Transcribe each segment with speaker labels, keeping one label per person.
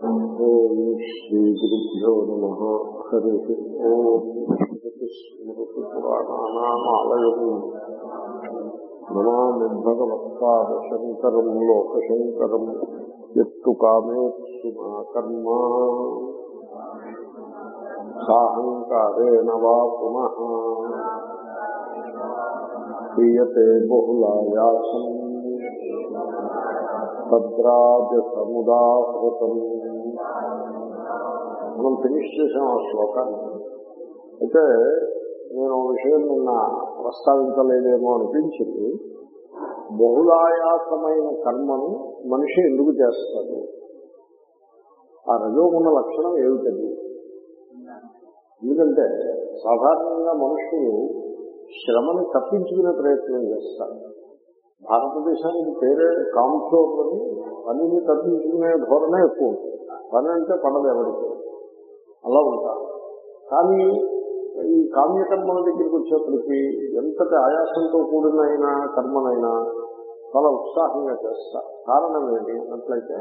Speaker 1: ఓం శ్రీ గురుభ్యో నమ హరి ఓం స్మృతి పురాణానామాలయం నమామి భగవత్పాద శంకరం లోకశంకరం ఎత్తు కామేత్సు నా కర్మ సాహంకారేణ వా పునః క్రియతే బహుళాయాసం భద్రాజ సముదాహృతం మనం ఫినిష్ చేసాం ఆ శ్లోకాన్ని అయితే నేను ఒక విషయం నిన్న ప్రస్తావించలేదేమో అనిపించింది బహుళాయాసమైన కర్మను మనిషి ఎందుకు చేస్తాడు ఆ రజోగుణ లక్షణం ఏమిటది ఎందుకంటే సాధారణంగా మనుషులు శ్రమని తప్పించుకునే ప్రయత్నం చేస్తారు భారతదేశానికి పేరే కాంఫ్లోర్ అని పనిని తప్పించుకునే ధోరణే ఎక్కువ ఉంటుంది పని అంటే పడదు ఎవరికి అలా ఉంటారు కానీ ఈ కామ్యకర్మల దగ్గరికి వచ్చేప్పటికీ ఎంతటి ఆయాసంతో కూడినైనా కర్మనైనా చాలా ఉత్సాహంగా చేస్తారు కారణం ఏంటి అన్నట్లయితే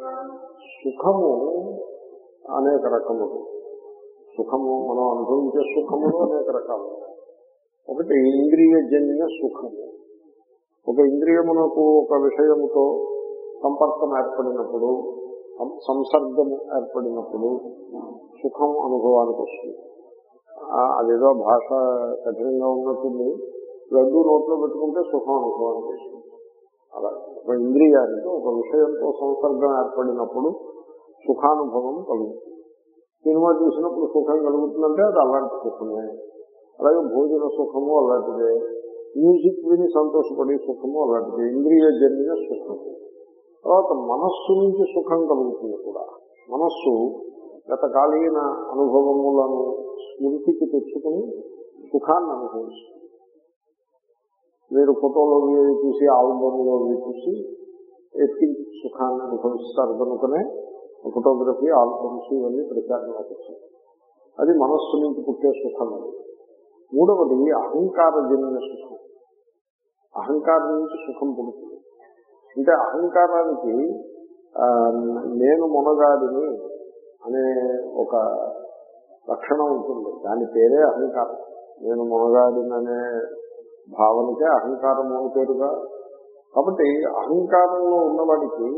Speaker 1: సుఖము అనేక రకములు సుఖము మనం అనుభవించే సుఖములు అనేక రకాలు ఒకటి ఇంద్రియజన్య సుఖము ఒక ఇంద్రియమునకు ఒక విషయముతో సంపర్కం ఏర్పడినప్పుడు సంసర్గము ఏర్పడినప్పుడు సుఖం అనుభవానికి వస్తుంది అదేదో భాష కఠినంగా ఉన్నట్టుంది లడ్డు నోట్లో పెట్టుకుంటే సుఖం అనుభవానికి వస్తుంది అలా ఒక ఇంద్రియానికి ఒక విషయంతో సంసర్గం ఏర్పడినప్పుడు సుఖానుభవం కలుగుతుంది సినిమా చూసినప్పుడు సుఖం కలుగుతుందంటే అది అలాంటి సుఖమే అలాగే భోజన సుఖము అలాంటిదే మ్యూజిక్ విని సంతోషపడే సుఖము అలాంటిది ఇంద్రియజన్య సుఖము తర్వాత మనస్సు నుంచి సుఖం కలుగుతుంది కూడా మనస్సు గతకాలీన అనుభవములను స్మృతికి తెచ్చుకుని సుఖాన్ని అనుభవిస్తుంది మీరు ఫోటోలో చూసి ఆల్బమ్లో చూసి ఎత్తించి సుఖాన్ని అనుభవిస్తారు కనుకనే ఫోటోగ్రఫీ ఆల్బమ్స్ ఇవన్నీ ప్రచారంలోకి వచ్చాయి అది మనస్సు నుంచి పుట్టే సుఖం అది మూడవది అహంకారజన్య సుఖం అహంకారం నుంచి సుఖం పుడుతుంది అంటే అహంకారానికి నేను మునగాడిని అనే ఒక లక్షణం ఉంటుంది దాని పేరే అహంకారం నేను మునగాడిని అనే భావనకే అహంకారం అని పేరుగా కాబట్టి అహంకారంలో ఉన్నవాడికి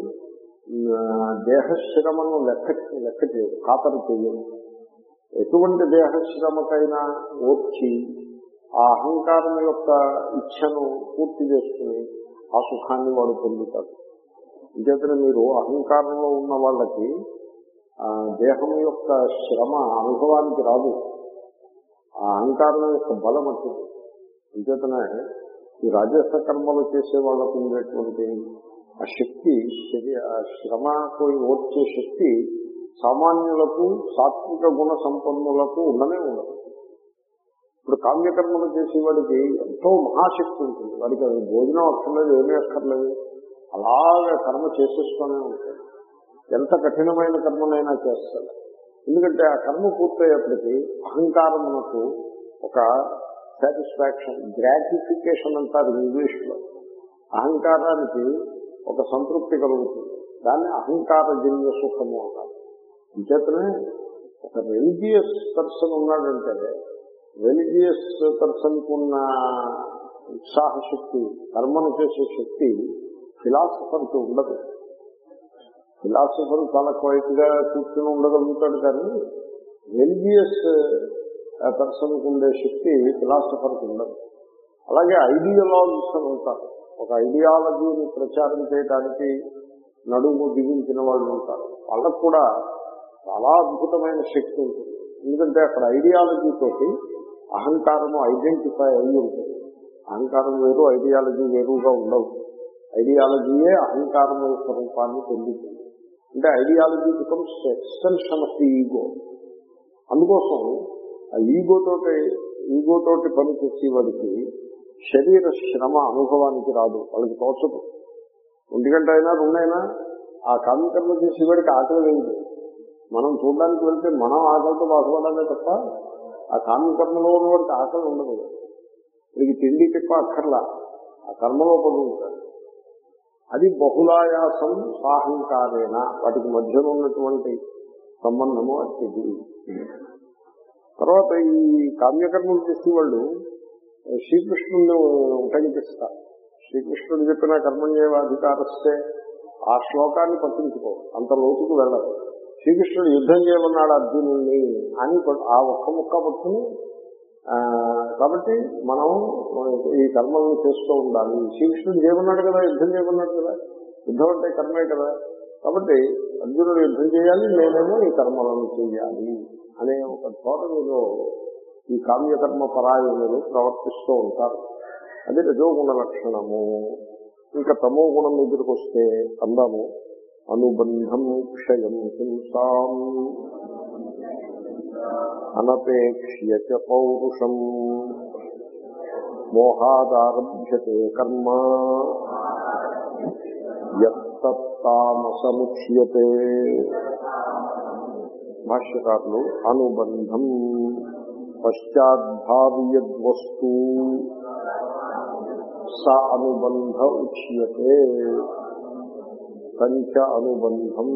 Speaker 1: దేహశ్రమను లెక్క లెక్క చేయదు ఖాతరు చేయదు ఎటువంటి దేహశ్రమకైనా ఓర్చి ఆ అహంకారం యొక్క ఇచ్ఛను పూర్తి చేసుకుని ఆ సుఖాన్ని వాడు పొందుతాడు అంచేతనే మీరు అహంకారంలో ఉన్న వాళ్ళకి దేహం యొక్క శ్రమ అనుభవానికి రాదు ఆ అహంకారం యొక్క బలం అట్టిది అంచేతనే ఈ రాజస్వ కర్మలు చేసే వాళ్ళకు ఉండేటువంటి ఆ శక్తి ఆ శ్రమకు ఓర్చే శక్తి సామాన్యులకు సాత్విక గుణ సంపన్నులకు ఉండనే ఉండదు ఇప్పుడు కామ్యకర్మలు చేసేవాడికి ఎంతో మహాశక్తి ఉంటుంది వాడికి అది భోజనం అక్కర్లేదు ఏమీ అక్కర్లేదు అలాగే కర్మ చేసేస్తూనే ఉంటాడు ఎంత కఠినమైన కర్మనైనా చేస్తాడు ఎందుకంటే ఆ కర్మ పూర్తయ్యేప్పటికీ అహంకారమునకు ఒక సాటిస్ఫాక్షన్ గ్రాటిఫికేషన్ అంటారు ఇంగ్లీష్లో అహంకారానికి ఒక సంతృప్తి కలుగుతుంది దాన్ని అహంకారజన్య సుఖము అంటారు అంచేతనే ఒక రిలీజియస్ పర్సన్ ఉన్నాడంటే రిలీజియస్ పర్సన్కు ఉన్న ఉత్సాహ శక్తి కర్మను చేసే శక్తి ఫిలాసఫర్కి ఉండదు ఫిలాసఫర్ చాలా క్వైట్ గా కూర్చుని ఉండగలుగుతాడు కానీ రిలీజియస్ పర్సన్కి ఉండే శక్తి ఫిలాసఫర్కి ఉండదు అలాగే ఐడియాలజీస్ అని ఉంటారు ఒక ఐడియాలజీని ప్రచారం చేయడానికి నడుము బిగించిన వాళ్ళు ఉంటారు వాళ్ళకు కూడా చాలా అద్భుతమైన శక్తి ఉంటుంది ఎందుకంటే అక్కడ ఐడియాలజీ తోటి అహంకారము ఐడెంటిఫై అయి ఉంటుంది అహంకారం వేరు ఐడియాలజీ వేరుగా ఉండవు ఐడియాలజీయే అహంకారం యొక్క రూపాన్ని పొందుతుంది అంటే ideology becomes extension of the ego అందుకోసం ఆ ఈగోతోటి ఈగోతోటి పని చేసేవాడికి శరీర శ్రమ అనుభవానికి రాదు వాళ్ళకి తోచదు ఒంటి గంట అయినా రెండైనా ఆ కామ్యకర్మ చేసేవాడికి ఆకలి లేదు మనం చూడడానికి వెళ్తే మనం ఆకలితో బాధపడాలే తప్ప ఆ కామ్యకర్మలో ఉన్నవాడికి ఆకలి ఉండదు వీడికి తిండి తిప్ప అక్కర్లా ఆ కర్మలో పడి ఉంటాడు అది బహుళాయాసం సాహంకారేణ వాటికి మధ్యలో ఉన్నటువంటి సంబంధము అది తర్వాత ఈ కామ్యకర్మలు చేసే వాళ్ళు శ్రీకృష్ణుని ఉపయోగిస్తారు శ్రీకృష్ణుడు చెప్పిన కర్మణ్యేవాధికారస్తే ఆ శ్లోకాన్ని పట్టించుకో అంత లోతుకు వెళ్ళదు శ్రీకృష్ణుడు యుద్ధం చేయమన్నాడు అర్జునుడిని అని ప- ఆ ఒక్క ముక్క పట్టుకుని ఆ, కాబట్టి మనం ఈ కర్మలను చేస్తూ ఉండాలి శ్రీకృష్ణుడు చేయమన్నాడు కదా యుద్ధం చేయమన్నాడు కదా యుద్ధం అంటే కర్మే కదా కాబట్టి అర్జునుడు యుద్ధం చేయాలి నేనేమో ఈ కర్మలను చేయాలి అనే ఒక ధోరణిలో ఈ కామ్యకర్మ పరాయణులు ప్రవర్తిస్తూ ఉంటారు అది రజోగుణ లక్షణము ఇంకా తమో గుణం ఎదురుకు వస్తే అందాము అనుబంధం క్షయం హింసాం అనపేక్ష్య చ పౌరుషం మోహాదారభ్యతే కర్మ యత్తామసముచ్యతే భాష్యకారులు అనుబంధం పశ్చాద్భావ్యద్వస్తు స అనుబంధ ఉచ్యతే పంచ అనుబంధం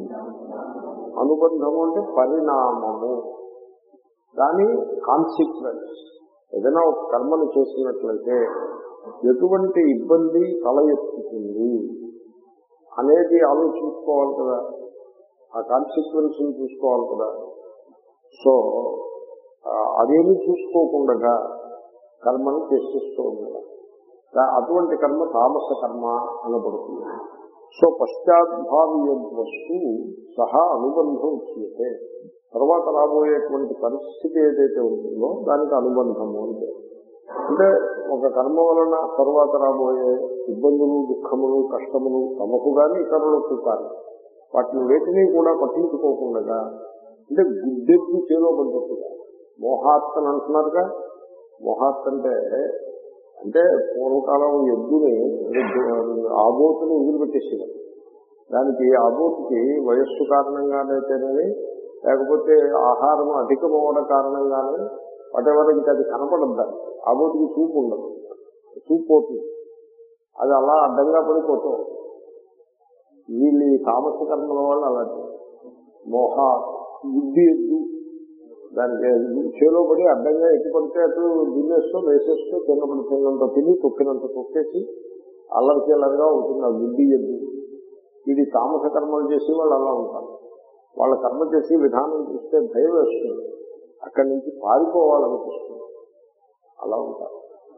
Speaker 1: అనుబంధము అంటే పరిణామము దాని కాన్సిక్వెన్స్ ఏదైనా ఒక కర్మను చేసినట్లయితే ఎటువంటి ఇబ్బంది తల ఎత్తుతుంది అనేది ఆలోచించుకోవాలి కదా ఆ కాన్సిక్వెన్స్ చూసుకోవాలి కదా సో ఆ, అదేమీ చూసుకోకుండా కర్మను చేసేస్తూ ఉండగా దా- అటువంటి కర్మ తామస కర్మ అనబడుతుంది సో పశ్చాద్భావి వస్తు సహా అనుబంధం ఉచ్యతే తర్వాత రాబోయేటువంటి పరిస్థితి ఏదైతే ఉంటుందో దానికి అనుబంధము అంటే అంటే ఒక కర్మ వలన తర్వాత రాబోయే ఇబ్బందులు దుఃఖములు కష్టములు తమకు కానీ ఇతరులకు కానీ వాటిని వేటిని కూడా పట్టించుకోకుండా అంటే గుడ్డెద్దు చేలో పడ్డట్టుగా మోహాత్ అని అంటున్నారుగా మోహాత్ అంటే అంటే పూర్వకాలం ఎద్దుని ఆబోతుని వదిలిపెట్టేసేవారు దానికి ఆబోతుకి వయస్సు కారణంగానైతేనని లేకపోతే ఆహారం అధికమవడం కారణంగానే వాటెవర్ ఇంకా అది కనపడదు దానికి ఆబోతుకి చూపు ఉండదు చూపు పోతుంది అది అలా అడ్డంగా పడిపోతూ ఉంటుంది. వీళ్ళు ఈ తామస కర్మల వాళ్ళు అలాంటి మోహ బుద్ధి ఎద్దు దానికి చేలో పడి అడ్డంగా ఎటు పడితే అటు దున్నేస్తూ వేసేస్తూ తిన్నప్పుడు తిన్నంత తిని తొక్కినంత తొక్కేసి అల్లరి చిల్లరగా ఉంటుంది ఆ బుద్ధి ఎద్దు ఇది తామస కర్మలు చేసి వాళ్ళు అలా ఉంటారు వాళ్ళ కర్మ చేసి విధానం చూస్తే భయం వేస్తుంది అక్కడి నుంచి పారిపోవాలనిపిస్తుంది అలా ఉంటారు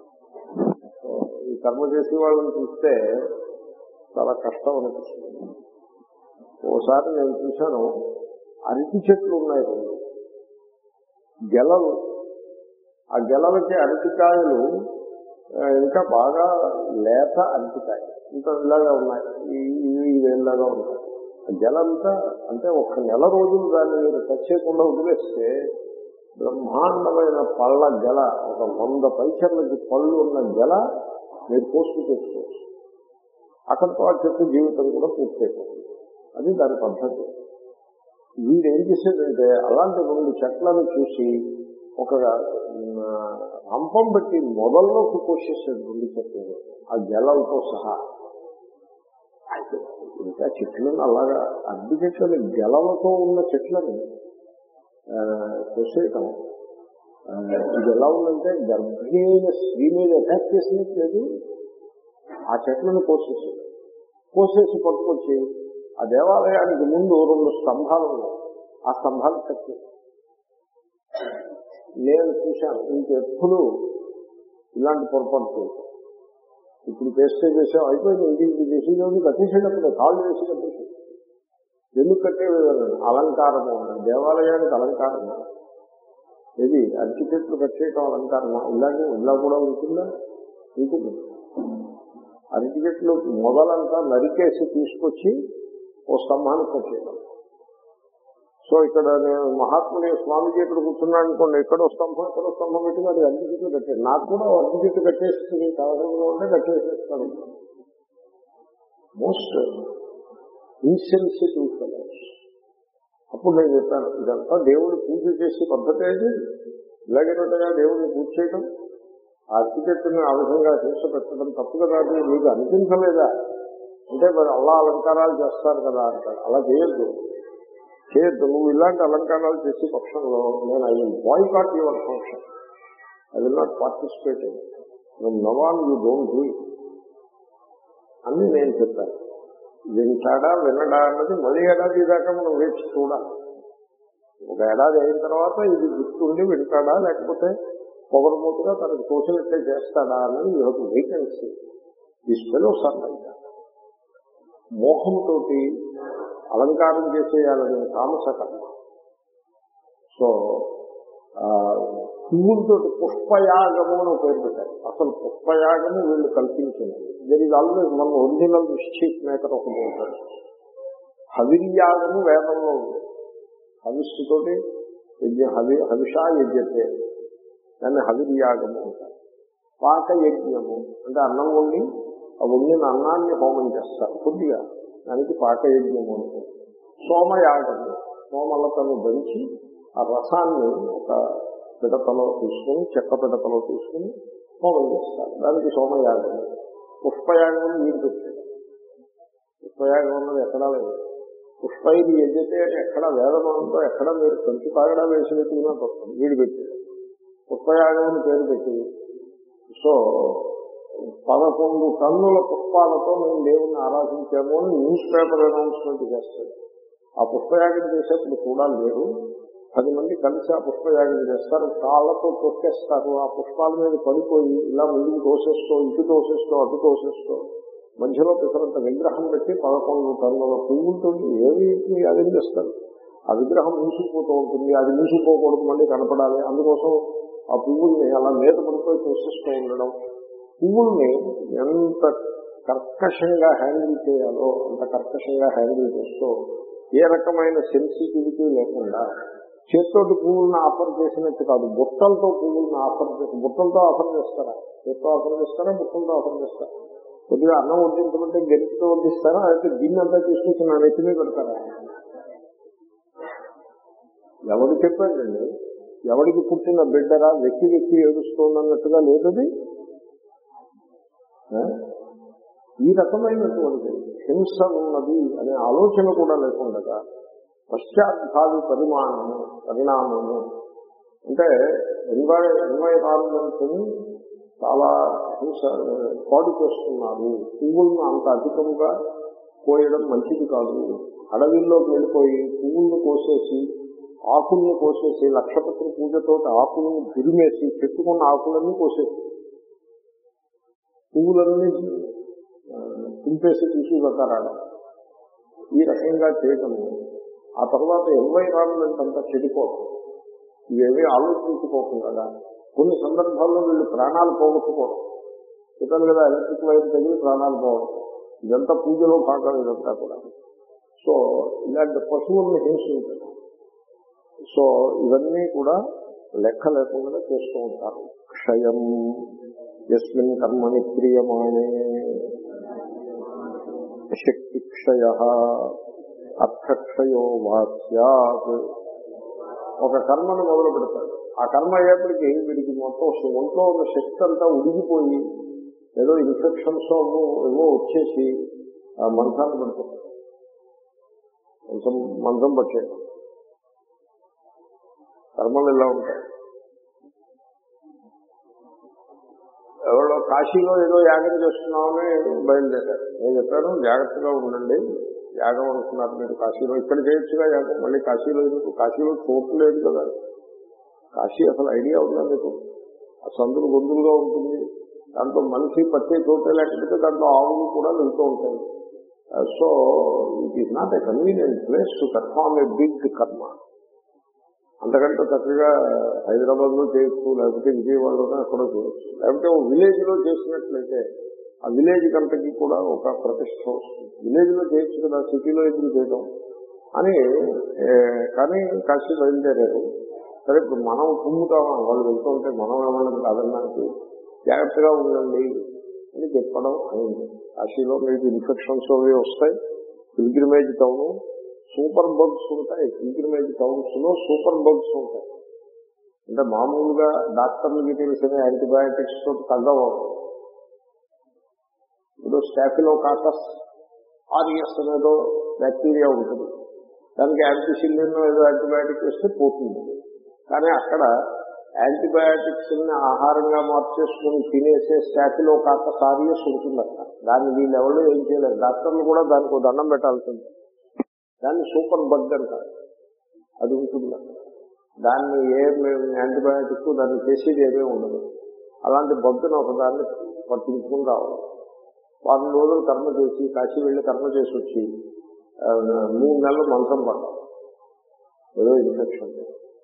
Speaker 1: సో ఈ కర్మ చేసి వాళ్ళని చూస్తే చాలా కష్టం అనిపిస్తుంది ఓసారి నేను చూశాను అరటి చెట్లు ఉన్నాయి రెండు గెలలు ఆ గెలలకి అరటికాయలు ఆ, ఇంకా బాగా లేత అరటికాయ ఇంకా ఇలాగా ఉన్నాయి ఈ- ఇవి ఇవేలాగా ఉన్నాయి ఆ గెలంతా అంటే ఒక నెల రోజులు దాన్ని మీరు టచ్ చేయకుండా వదిలేస్తే బ్రహ్మాండమైన పళ్ళ గెల ఒక వంద పైచర్లకి పళ్ళు ఉన్న గెల మీరు పోస్ట్ చేసుకోవచ్చు అక్కడితో ఆ చెట్టు జీవితం కూడా పూర్తయిపోతుంది అది దాని పద్ధతి వీడు ఏం చేసేదంటే అలాంటి రెండు చెట్లను చూసి ఒక ఉమ్, రంపం పెట్టి మొదల్లోకి పోషేసాడు రెండు చెట్లు ఆ జలాలతో సహా అయితే ఇంకా చెట్లను అలాగా అడ్డు చెట్లని గెలలతో ఉన్న చెట్లని ఆ, కోసేయటం ఆ, ఇది ఎలా ఉందంటే గర్భిణీ అయిన స్త్రీ మీద అటాక్ చేసినట్లేదు ఆ చెట్లను కోసేసాడు కోసేసి పట్టుకొచ్చి ఆ దేవాలయానికి ముందు రెండు స్తంభాలు ఉన్నాయి ఆ స్తంభాలు కట్టి నేను చూశాను ఇంకెప్పుడు ఇలాంటి పొరపాటు చేయను. ఇప్పుడు చేస్తే చేసాం అయిపోయింది ఇంటికి చేసేది కట్టేసేటప్పుడు కాళ్ళు వేసి కట్టేసి ఎందుకు కట్టేది అలంకారము దేవాలయానికి అలంకారము ఇది అరటి చెట్లు కట్టేయటం అలంకారమా ఇలాగే ఇలా కూడా ఉంటుందా ఉంటుంది అరటి చెట్లు మొదలంతా నరికేసి తీసుకొచ్చి ఓ స్తంభానికి కట్టేయడం సో ఇక్కడ నేను మహాత్ముని స్వామిజీ ఇక్కడ కూర్చున్నాను అనుకోండి ఎక్కడో స్తంభం ఎక్కడో స్తంభం పెట్టి మరి అన్ని చెట్లు కట్టాడు నాకు కూడా అన్ని చెట్టు కట్టేస్తుంది కావడంలో ఉంటే కట్టేసేస్తాడు మోస్ట్ ఇన్సెన్సిటివ్ ఫెలోస్ అప్పుడు నేను చెప్పాను ఇదంతా దేవుడు పూజ చేసే పద్ధతి ఏది ఇలాగేనట్టుగా దేవుడిని పూజ చేయడం ఆ అరటి చెట్టుని ఆ విధంగా హింస పెట్టడం తప్పు కదా అని మీకు అనిపించలేదా అంటే మరి అలా అలంకారాలు చేస్తారు కదా అంటాడు అలా చేయొద్దు చేయొద్దు నువ్వు ఇలాంటి అలంకారాలు చేసే పక్షంలో నేను I will boycott your function I will not participate in నువ్వు నవాన్ యూ డోంట్ డూ ఇట్ అని నేను చెప్పాను వింటాడా వినడా అన్నది మళ్ళీ ఏడాది దాకా మనం వేచి చూడాలి ఒక ఏడాది అయిన తర్వాత ఇది గుర్తుండి వింటాడా లేకపోతే పొగరమూతుగా తనకు తోచినట్టే చేస్తాడా అన్నది ఈరోజు వేకెన్సీ ఈ స్పెలోస్ అన్నది మోహంతో అలంకారం చేసేయాలనే తామస కర్మ సో ఆ, పువ్వులతో పుష్పయాగము అని ఒక పేరు పెట్టారు అసలు పుష్పయాగము వీళ్ళు కల్పించింది దర్ ఇస్ ఆల్వేస్ మన ఒరిజినల్ మిస్చీఫ్ మేకర్ ఒకటి ఉంటాడు హవిర్యాగము వేదంలో ఉంది హవిస్సుతోటి యజ్ఞ హవి హవిషా యజ్ఞతే దాన్ని హవిర్యాగము అంటారు పాక యజ్ఞము అంటే అన్నం వండి ఆ వండిన అన్నాన్ని హోమం చేస్తారు కొద్దిగా దానికి పాక యజ్ఞము అంటారు సోమయాగము సోమలతను దంచి ఆ రసాన్ని ఒక పిడతలో తీసుకుని చెక్క పిడతలో తీసుకుని హోమం చేస్తారు దానికి సోమయాగం పుష్పయాగం వీరు పెట్టాడు పుష్పయాగం అన్నది ఎక్కడా లేదు పుష్పైది యజ్ఞతే అని ఎక్కడ వేదమంతో ఎక్కడ మీరు కంచి తాగడా వేసి పెట్టినా తప్పదు వీడు పెట్టాడు పుష్పయాగం అని పేరు పెట్టి సో పదకొండు టన్నుల పుష్పాలతో మేము దేవుణ్ణి ఆరాధించాము అని న్యూస్ పేపర్ అనౌన్స్మెంట్ చేస్తాడు ఆ పుష్పయాగం చేసేప్పుడు కూడా లేరు పది మంది కలిసి ఆ పుష్పయాగం చేస్తారు కాళ్ళతో తొక్కేస్తారు ఆ పుష్పాల మీద పడిపోయి ఇలా ముందుకు తోసేస్తూ ఇటు తోసేస్తూ అటు తోసేస్తూ మధ్యలో పిసరంత విగ్రహం పెట్టి పదకొండు టన్నుల పువ్వులతో ఏమి అరేంజ్ చేస్తారు ఆ విగ్రహం మూసుకుపోతూ ఉంటుంది అది మూసుకుపోకూడదు మళ్ళీ కనపడాలి అందుకోసం ఆ పువ్వుల్ని అలా మీద పడిపోయి తోసేస్తూ ఉండడం పువ్వుల్ని ఎంత కర్కశంగా హ్యాండిల్ చేయాలో అంత కర్కశంగా హ్యాండిల్ చేస్తూ ఏ రకమైన సెన్సిటివిటీ లేకుండా చేత్తోటి పువ్వులను ఆఫర్ చేసినట్టు కాదు బుట్టలతో పువ్వులను ఆఫర్ చేసి బుట్టలతో ఆఫర్ చేస్తారా చేత్తో ఆఫర్ చేస్తారా బుట్టలతో ఆఫర్ చేస్తారా కొద్దిగా అన్నం వడ్డించమంటే గరిటితో వడ్డిస్తారా అయితే దీన్ని అంతా తీసుకొచ్చి నా నెత్తిమే పెడతారా ఎవరు చెప్పాడండి ఎవరికి పుట్టిన బిడ్డరా వెక్కి వెక్కి ఏడుస్తోందన్నట్టుగా లేదది ఆ? ఈ రకమైనటువంటి హింస ఉన్నది అనే ఆలోచన కూడా లేకుండా పశ్చాత్భావి పరిమాణము పరిణామము అంటే ఎన్వై ఎన్వైరాన్మెంట్ ని చాలా హింస పాడు చేస్తున్నారు పువ్వులను అంత అధికంగా కోయడం మంచిది కాదు అడవిల్లోకి వెళ్ళిపోయి పువ్వులను కోసేసి ఆకుల్ని కోసేసి లక్షపత్రి పూజతో ఆకులను దురిమేసి చెట్టుకున్న ఆకులన్నీ కోసేసి పువ్వులన్నీ ఆ, తుంపేసి తీసుకువెళ్తారాడ ఈ రకంగా చేయటము ఆ తర్వాత ఎన్వైరాన్మెంట్ అంతా చెడిపోవడం ఇవేమీ ఆలోచించుకోకుండా కొన్ని సందర్భాల్లో వీళ్ళు ప్రాణాలు పోగొట్టుకోవడం చెప్పాను కదా ఎలక్ట్రిక్ వైర్ తగిలి ప్రాణాలు పోవడం ఇదంతా పూజలో భాగం ఇదంతా కూడా సో ఇలాంటి పశువుల్ని హింసించడం సో ఇవన్నీ కూడా లెక్క లేకుండా చేస్తూ ఉంటారు క్షయం ఎస్మిన్ కర్మని క్రియమాణే శక్తి క్షయ అర్థక్షయో వాస్యాత్ ఒక కర్మను మొదలు పెడతాడు ఆ కర్మ అయ్యేప్పటికి వీడికి మొత్తం అసలు ఒంట్లో ఉన్న శక్తి అంతా ఉడిగిపోయి ఏదో ఇన్ఫెక్షన్స్ ఏవో ఏవో వచ్చేసి ఆ మంచాన్ని పడుతుంది కొంచెం మంచం పట్టేయడం కర్మలు ఇలా ఉంటాయి ఎవరో కాశీలో ఏదో యాగం చేస్తున్నామని బయలుదేరారు నేను చెప్పాను జాగ్రత్తగా ఉండండి యాగం అనుకున్నారు మీరు కాశీలో ఇక్కడ చేయొచ్చుగా యాగం మళ్ళీ కాశీలో ఎందుకు కాశీలో చోటు లేదు కదా కాశీ అసలు ఐడియా ఉందా మీకు ఆ సందులు గొంతులుగా ఉంటుంది దాంట్లో మనిషి పట్టే చోటే లేకపోతే దాంట్లో ఆవులు కూడా వెళ్తూ ఉంటాయి so it is not a convenient place to perform a big karma అంతకంటే చక్కగా హైదరాబాద్ లో చేయొచ్చు లేకపోతే విజయవాడలోనే ఎక్కడో చేయొచ్చు లేకపోతే ఓ విలేజ్ లో చేసినట్లయితే ఆ విలేజ్ కంటకి కూడా ఒక ప్రతిష్ట వస్తుంది విలేజ్ లో చేయొచ్చు కదా సిటీలో ఎందుకు చేయడం అని ఏ, కానీ కాశీ బయలుదేరారు సరే ఇప్పుడు మనం కుమ్ముతాం వాళ్ళు వెళ్తూ ఉంటే మనం ఏమన్నది కాదన్నానికి జాగ్రత్తగా ఉండండి అని చెప్పడం అయింది కాశీలో మీకు ఇన్ఫెక్షన్స్ అవి వస్తాయి పిల్గ్రిమేజ్ టౌన్ సూపర్ బగ్స్ ఉంటాయి పిల్గ్రిమేజ్ టౌన్స్ లో సూపర్ బగ్స్ ఉంటాయి అంటే మామూలుగా డాక్టర్లకి తెలిసిన యాంటీబయాటిక్స్ తో తగ్గవు ఇప్పుడు స్టాఫిలో కాకస్ ఆర్ఎస్ అనేదో బ్యాక్టీరియా ఉంటుంది దానికి యాంటీసిలిన్ ఏదో యాంటీబయాటిక్ వేస్తే పోతుంది కానీ అక్కడ యాంటీబయాటిక్స్ ని ఆహారంగా మార్చేసుకుని తినేసే స్టాఫీలో కాక సారియస్ ఉంటుంది అక్కడ దాన్ని వీళ్ళు ఎవరు ఏం చేయలేరు డాక్టర్లు కూడా దానికి ఒక దండం పెట్టాల్సింది దాన్ని సూపర్ బగ్ అంటారు అది ఉంటుంది అక్కడ దాన్ని ఏ యాంటీబయాటిక్ దాన్ని చేసేది ఏమీ ఉండదు అలాంటి బగ్గును ఒకదాన్ని పట్టించుకుని రావాలి వారం రోజులు కర్మ చేసి కాశీ వెళ్ళి కర్మ చేసి వచ్చి ఆ, మూడు నెలలు మంచం పడ్డాం ఏదో ఇన్ఫెక్షన్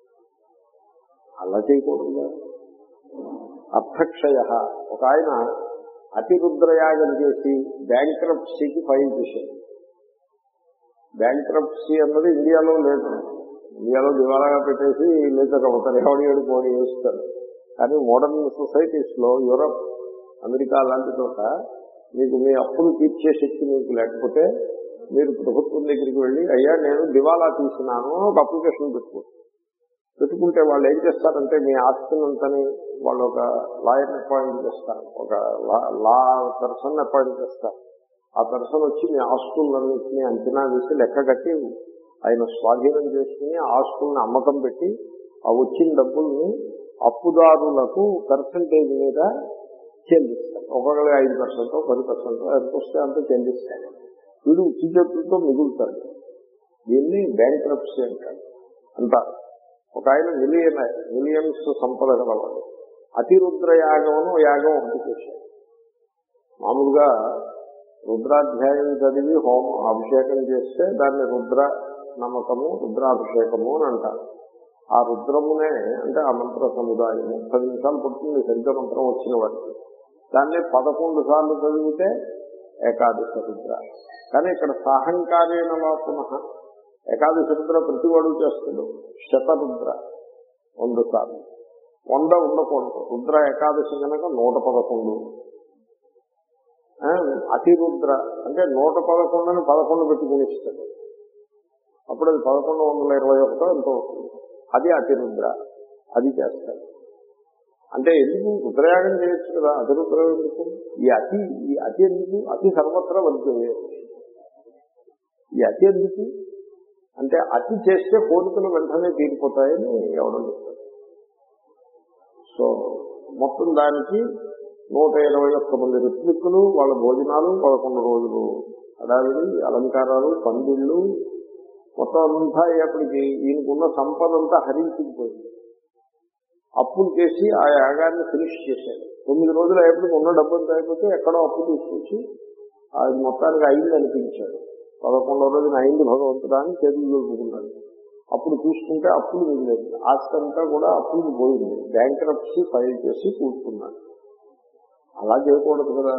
Speaker 1: అలా చేయకూడదు అర్థక్షయ ఒక ఆయన అతిరుద్రయాగం చేసి బ్యాంక్రప్సీకి ఫైల్ చేశాడు బ్యాంక్రప్సీ అన్నది ఇండియాలో లేదు ఇండియాలో దివాలాగా పెట్టేసి లేకపోతారు ఎవడి ఏడు పోనీ వేస్తారు కానీ మోడర్న్ సొసైటీస్ లో యూరప్ అమెరికా లాంటి చోట మీకు మీ అప్పులు తీర్చే శక్తి మీకు లేకపోతే మీరు ప్రభుత్వం దగ్గరికి వెళ్ళి అయ్యా నేను దివాలా తీసినాను ఒక అప్లికేషన్ పెట్టుకోండి పెట్టుకుంటే వాళ్ళు ఏం చేస్తారంటే మీ ఆస్తినంతని వాళ్ళు ఒక లాయర్ అపాయింట్ చేస్తారు ఒక లా పర్సన్ అపాయింట్ చేస్తారు ఆ పర్సన్ వచ్చి మీ ఆస్తులన్నింటినీ అంచనా వేసి లెక్క కట్టి ఆయన స్వాధీనం చేసుకుని ఆ ఆస్తుల్ని అమ్మకం పెట్టి ఆ వచ్చిన డబ్బుల్ని అప్పుదారులకు పర్సంటేజ్ మీద చెల్లిస్తారు ఒక్కొక్కరికి ఐదు పర్సెంట్ పది పర్సెంట్ ఎంత వస్తే అంత చెల్లిస్తారు వీడు ఉచి చేతులతో మిగులుతాడు దీన్ని బ్యాంక్రప్సీ అంటారు అంటారు ఒక ఆయన మిలియన్ మిలియన్స్ సంపద గలవాడు అతిరుద్ర యాగమును యాగం ఒకటి చేశాడు మామూలుగా రుద్రాధ్యాయం చదివి హోమ అభిషేకం చేస్తే దాన్ని రుద్ర నమ్మకము రుద్రాభిషేకము అని అంటారు ఆ రుద్రమునే అంటే ఆ మంత్ర సముదాయము పది నిమిషాలు పడుతుంది సరిగ్గా మంత్రం వచ్చిన వారికి దాన్ని పదకొండు సార్లు చదివితే ఏకాదశ రుద్ర కానీ ఇక్కడ సాహంకారేణ పునః ఏకాదశి రుద్ర ప్రతివాడు చేస్తాడు శతరుద్ర వంద సార్లు వంద ఉండకూడదు రుద్ర ఏకాదశి కనుక నూట పదకొండు ఆ, అతిరుద్ర అంటే నూట పదకొండుని పదకొండు పెట్టుకుని ఇస్తాడు అప్పుడు అది పదకొండు వందల ఇరవై ఒకటో ఎంతో అవుతుంది అది అతిరుద్ర అది చేస్తాడు అంటే ఎందుకు రుద్రయాగం చేయొచ్చు కదా అతిరుద్రం ఎందుకు ఈ అతి ఈ అతి ఎందుకు అతి సర్వత్రా వర్జమే ఈ అతి ఎందుకు అంటే అతి చేస్తే కోరికలు వెంటనే తీరిపోతాయని ఎవడో చెప్తారు సో మొత్తం దానికి నూట ఇరవై ఒక్క మంది ఋత్విక్కులు వాళ్ళ భోజనాలు పదకొండు రోజులు హడావిడి అలంకారాలు పందిళ్ళు మొత్తం అంతా అయ్యేప్పటికి ఈయనకున్న సంపద అంతా హరించుకుపోయింది అప్పులు చేసి ఆ యాగాన్ని ఫినిష్ చేశాడు తొమ్మిది రోజులు అయ్యేప్పటికి ఉన్న డబ్బులు అయిపోతే ఎక్కడో అప్పు తీసుకొచ్చి అది మొత్తానికి అయింది అనిపించాడు పదకొండో రోజున అయింది భగవంతుడాన్ని చేతులు చూసుకున్నాడు అప్పుడు చూసుకుంటే అప్పులు మిగిలేదు ఆస్తి అంతా కూడా అప్పులు పోయింది బ్యాంక్రప్సీ ఫైల్ చేసి కూర్చున్నాడు అలా చేయకూడదు కదా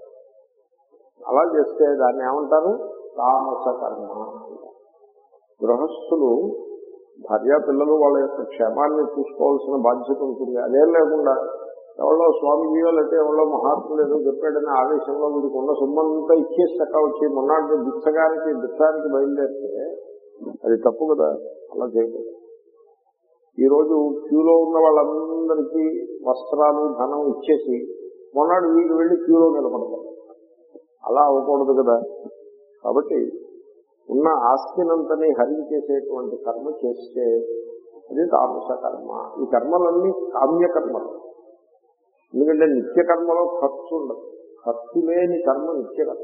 Speaker 1: అలా చేస్తే దాన్ని ఏమంటారు తామస కర్మ అంటారు. గృహస్థులు భార్య పిల్లలు వాళ్ళ యొక్క క్షేమాన్ని చూసుకోవాల్సిన బాధ్యత ఉంటుంది అదేం లేకుండా ఎవరో స్వామిజీయో లేకపోతే ఎవరో మహాత్ములు ఏదో చెప్పాడనే ఆవేశంలో వీడికి ఉన్న సొమ్మంతా ఇచ్చేసి చక్కా వచ్చి మొన్నటి బిచ్చగానికి బిచ్చానికి బయలుదేరితే అది తప్పు కదా అలా చేయకూడదు ఈ రోజు క్యూలో ఉన్న వాళ్ళందరికీ వస్త్రాలు ధనం ఇచ్చేసి మొన్నటి వీళ్ళు వెళ్ళి క్యూలో నిలబడతారు అలా అవ్వకూడదు కదా కాబట్టి ఉన్న ఆస్తినంతని హరించేసేటువంటి కర్మ చేస్తే అది తామస కర్మ ఈ కర్మలన్నీ కామ్య కర్మలు ఎందుకంటే నిత్య కర్మలో ఖర్చు ఉండదు ఖర్చు లేని కర్మ నిత్య కర్మ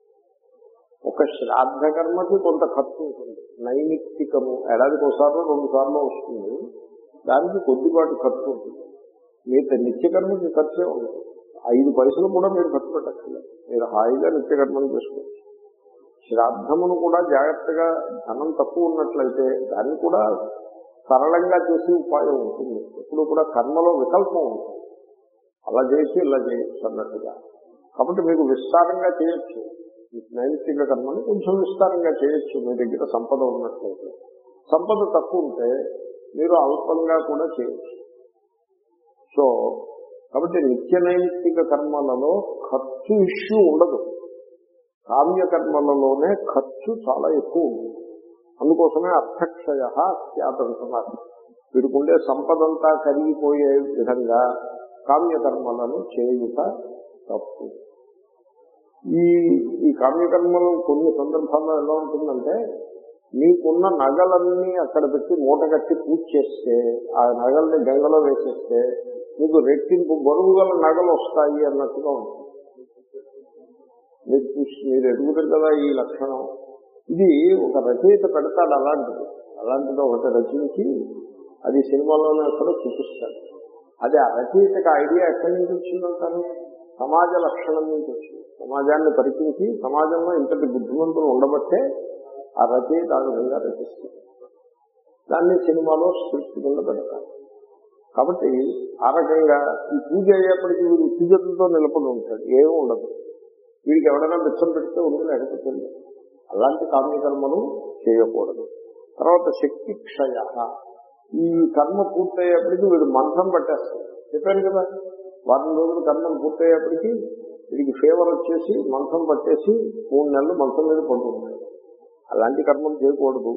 Speaker 1: ఒక శ్రాద్ధ కర్మకి కొంత ఖర్చు ఉంటుంది నైమిత్తికము ఏడాదికి ఒకసారి రెండు సార్లు వస్తుంది దానికి కొద్దిపాటి ఖర్చు ఉంటుంది మిగతా నిత్య కర్మకి ఖర్చే ఉండదు ఐదు పైసలు కూడా మీరు ఖర్చు పెట్టక్కర్లేదు మీరు హాయిగా నిత్య కర్మను చేసుకోవచ్చు శ్రాద్ధమును కూడా జాగ్రత్తగా ధనం తక్కువ ఉన్నట్లయితే దాన్ని కూడా సరళంగా చేసే ఉపాయం ఉంటుంది ఎప్పుడు కూడా కర్మలో వికల్పం ఉంటుంది అలా చేసి ఇలా చేయొచ్చు అన్నట్టుగా కాబట్టి మీకు విస్తారంగా చేయొచ్చు ఈ నైమిత్తిక కర్మని కొంచెం విస్తారంగా చేయొచ్చు మీ దగ్గర సంపద ఉన్నట్లయితే సంపద తక్కువ ఉంటే మీరు అల్పంగా కూడా చేయొచ్చు సో కాబట్టి నిత్య నైమిత్తిక కర్మలలో ఖర్చు ఇష్యూ ఉండదు కామ్య కర్మలలోనే ఖర్చు చాలా ఎక్కువ ఉంటుంది అందుకోసమే అర్థక్షయ స్యాదంటున్నారు వీడికుండే సంపదంతా కరిగిపోయే విధంగా కామ్య కర్మలను చేయుట తప్పు ఈ ఈ కామ్యకర్మలు కొన్ని సందర్భాల్లో ఎలా ఉంటుందంటే నీకున్న నగలన్నీ అక్కడ పెట్టి మూట కట్టి పూజ చేస్తే ఆ నగల్ని గంగలో వేసేస్తే నీకు రెట్టింపు బరువు గల నగలు వస్తాయి అన్నట్టుగా ఉంటుంది మీరు చూసి మీరు ఎదుగుతారు కదా ఈ లక్షణం ఇది ఒక రచయిత పెడతాడు అలాంటిది అలాంటిది ఒకటి రచించి అది సినిమాలోనే ఎక్కడ చూపిస్తాడు అది ఆ రచయితకి ఐడియా ఎక్కడి నుంచి వచ్చిందంటారు సమాజ లక్షణం నుంచి వచ్చింది సమాజాన్ని పరికించి సమాజంలో ఇంతటి బుద్ధిమంతులు ఉండబట్టే ఆ రచయిత ఆ విధంగా రచిస్తారు దాన్ని సినిమాలో స్క్రిప్ట్ కింద పెడతారు కాబట్టి ఆ రకంగా ఈ పూజ అయ్యేప్పటికీ వీడు పూజలతో నిలబడి ఉంటాడు ఏమీ ఉండదు వీడికి ఎవడైనా బిచ్చం పెడితే ఉంది లేకపోతే లేదు. అలాంటి కామ్యకర్మలు చేయకూడదు తర్వాత శక్తి క్షయ ఈ కర్మ పూర్తయ్యేప్పటికీ వీడు మంత్రం పట్టేస్తాడు చెప్పాను కదా వారం రోజులు కర్మలు పూర్తయ్యేప్పటికీ వీడికి ఫీవర్ వచ్చేసి మంత్రం పట్టేసి మూడు నెలలు మంచం మీద పడుతున్నాడు అలాంటి కర్మలు చేయకూడదు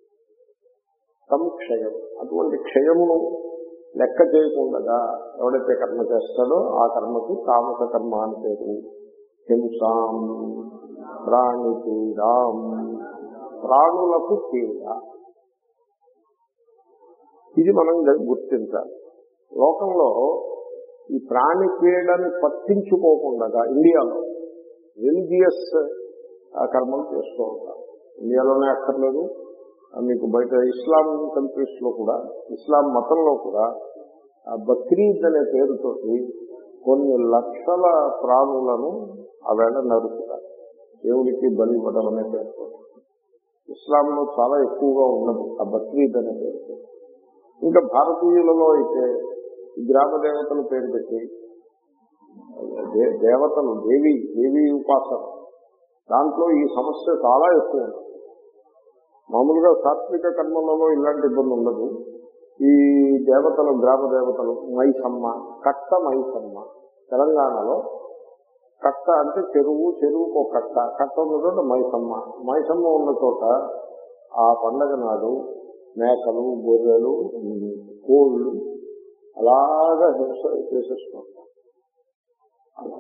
Speaker 1: సంక్షయం అటువంటి క్షయమును లెక్క చేయకుండా ఎవడైతే కర్మ చేస్తాడో ఆ కర్మకు తామస కర్మ అని పేరు హింసాం ప్రాణిపీడాం ప్రాణులకు పీడ ఇది మనం గుర్తించాలి లోకంలో ఈ ప్రాణి పీడని పట్టించుకోకుండా ఇండియాలో రిలీజియస్ కర్మలు చేస్తూ ఉంటారు ఇండియాలోనే అక్కర్లేదు ఆ మీకు బయట ఇస్లాం కంట్రీస్ లో కూడా ఇస్లాం మతంలో కూడా ఆ బక్రీద్ అనే పేరుతోటి కొన్ని లక్షల ప్రాణులను ఆవేళ నరుకుతారు దేవుడికి బలి ఇవ్వడం అనే పేరుతో ఇస్లాంలో చాలా ఎక్కువగా ఉన్నది ఆ బక్రీద్ అనే పేరుతో ఇంకా భారతీయులలో అయితే ఈ గ్రామ దేవతల పేరు పెట్టి దే- దేవతలు దేవి దేవి ఉపాసన దాంట్లో ఈ సమస్య చాలా ఎక్కువ ఉంది మామూలుగా సాత్విక కర్మలలో ఇలాంటి ఇబ్బంది ఉండదు ఈ దేవతలు గ్రామ దేవతలు మైసమ్మ కట్ట మైసమ్మ తెలంగాణలో కట్ట అంటే చెరువు చెరువుకు ఒక కట్ట కట్ట ఉన్న చోట మైసమ్మ మైసమ్మ ఉన్న చోట ఆ పండగ నాడు మేకలు గొర్రెలు ఉమ్, కోళ్ళు అలాగా హింస చేసేస్తుంటారు అలా.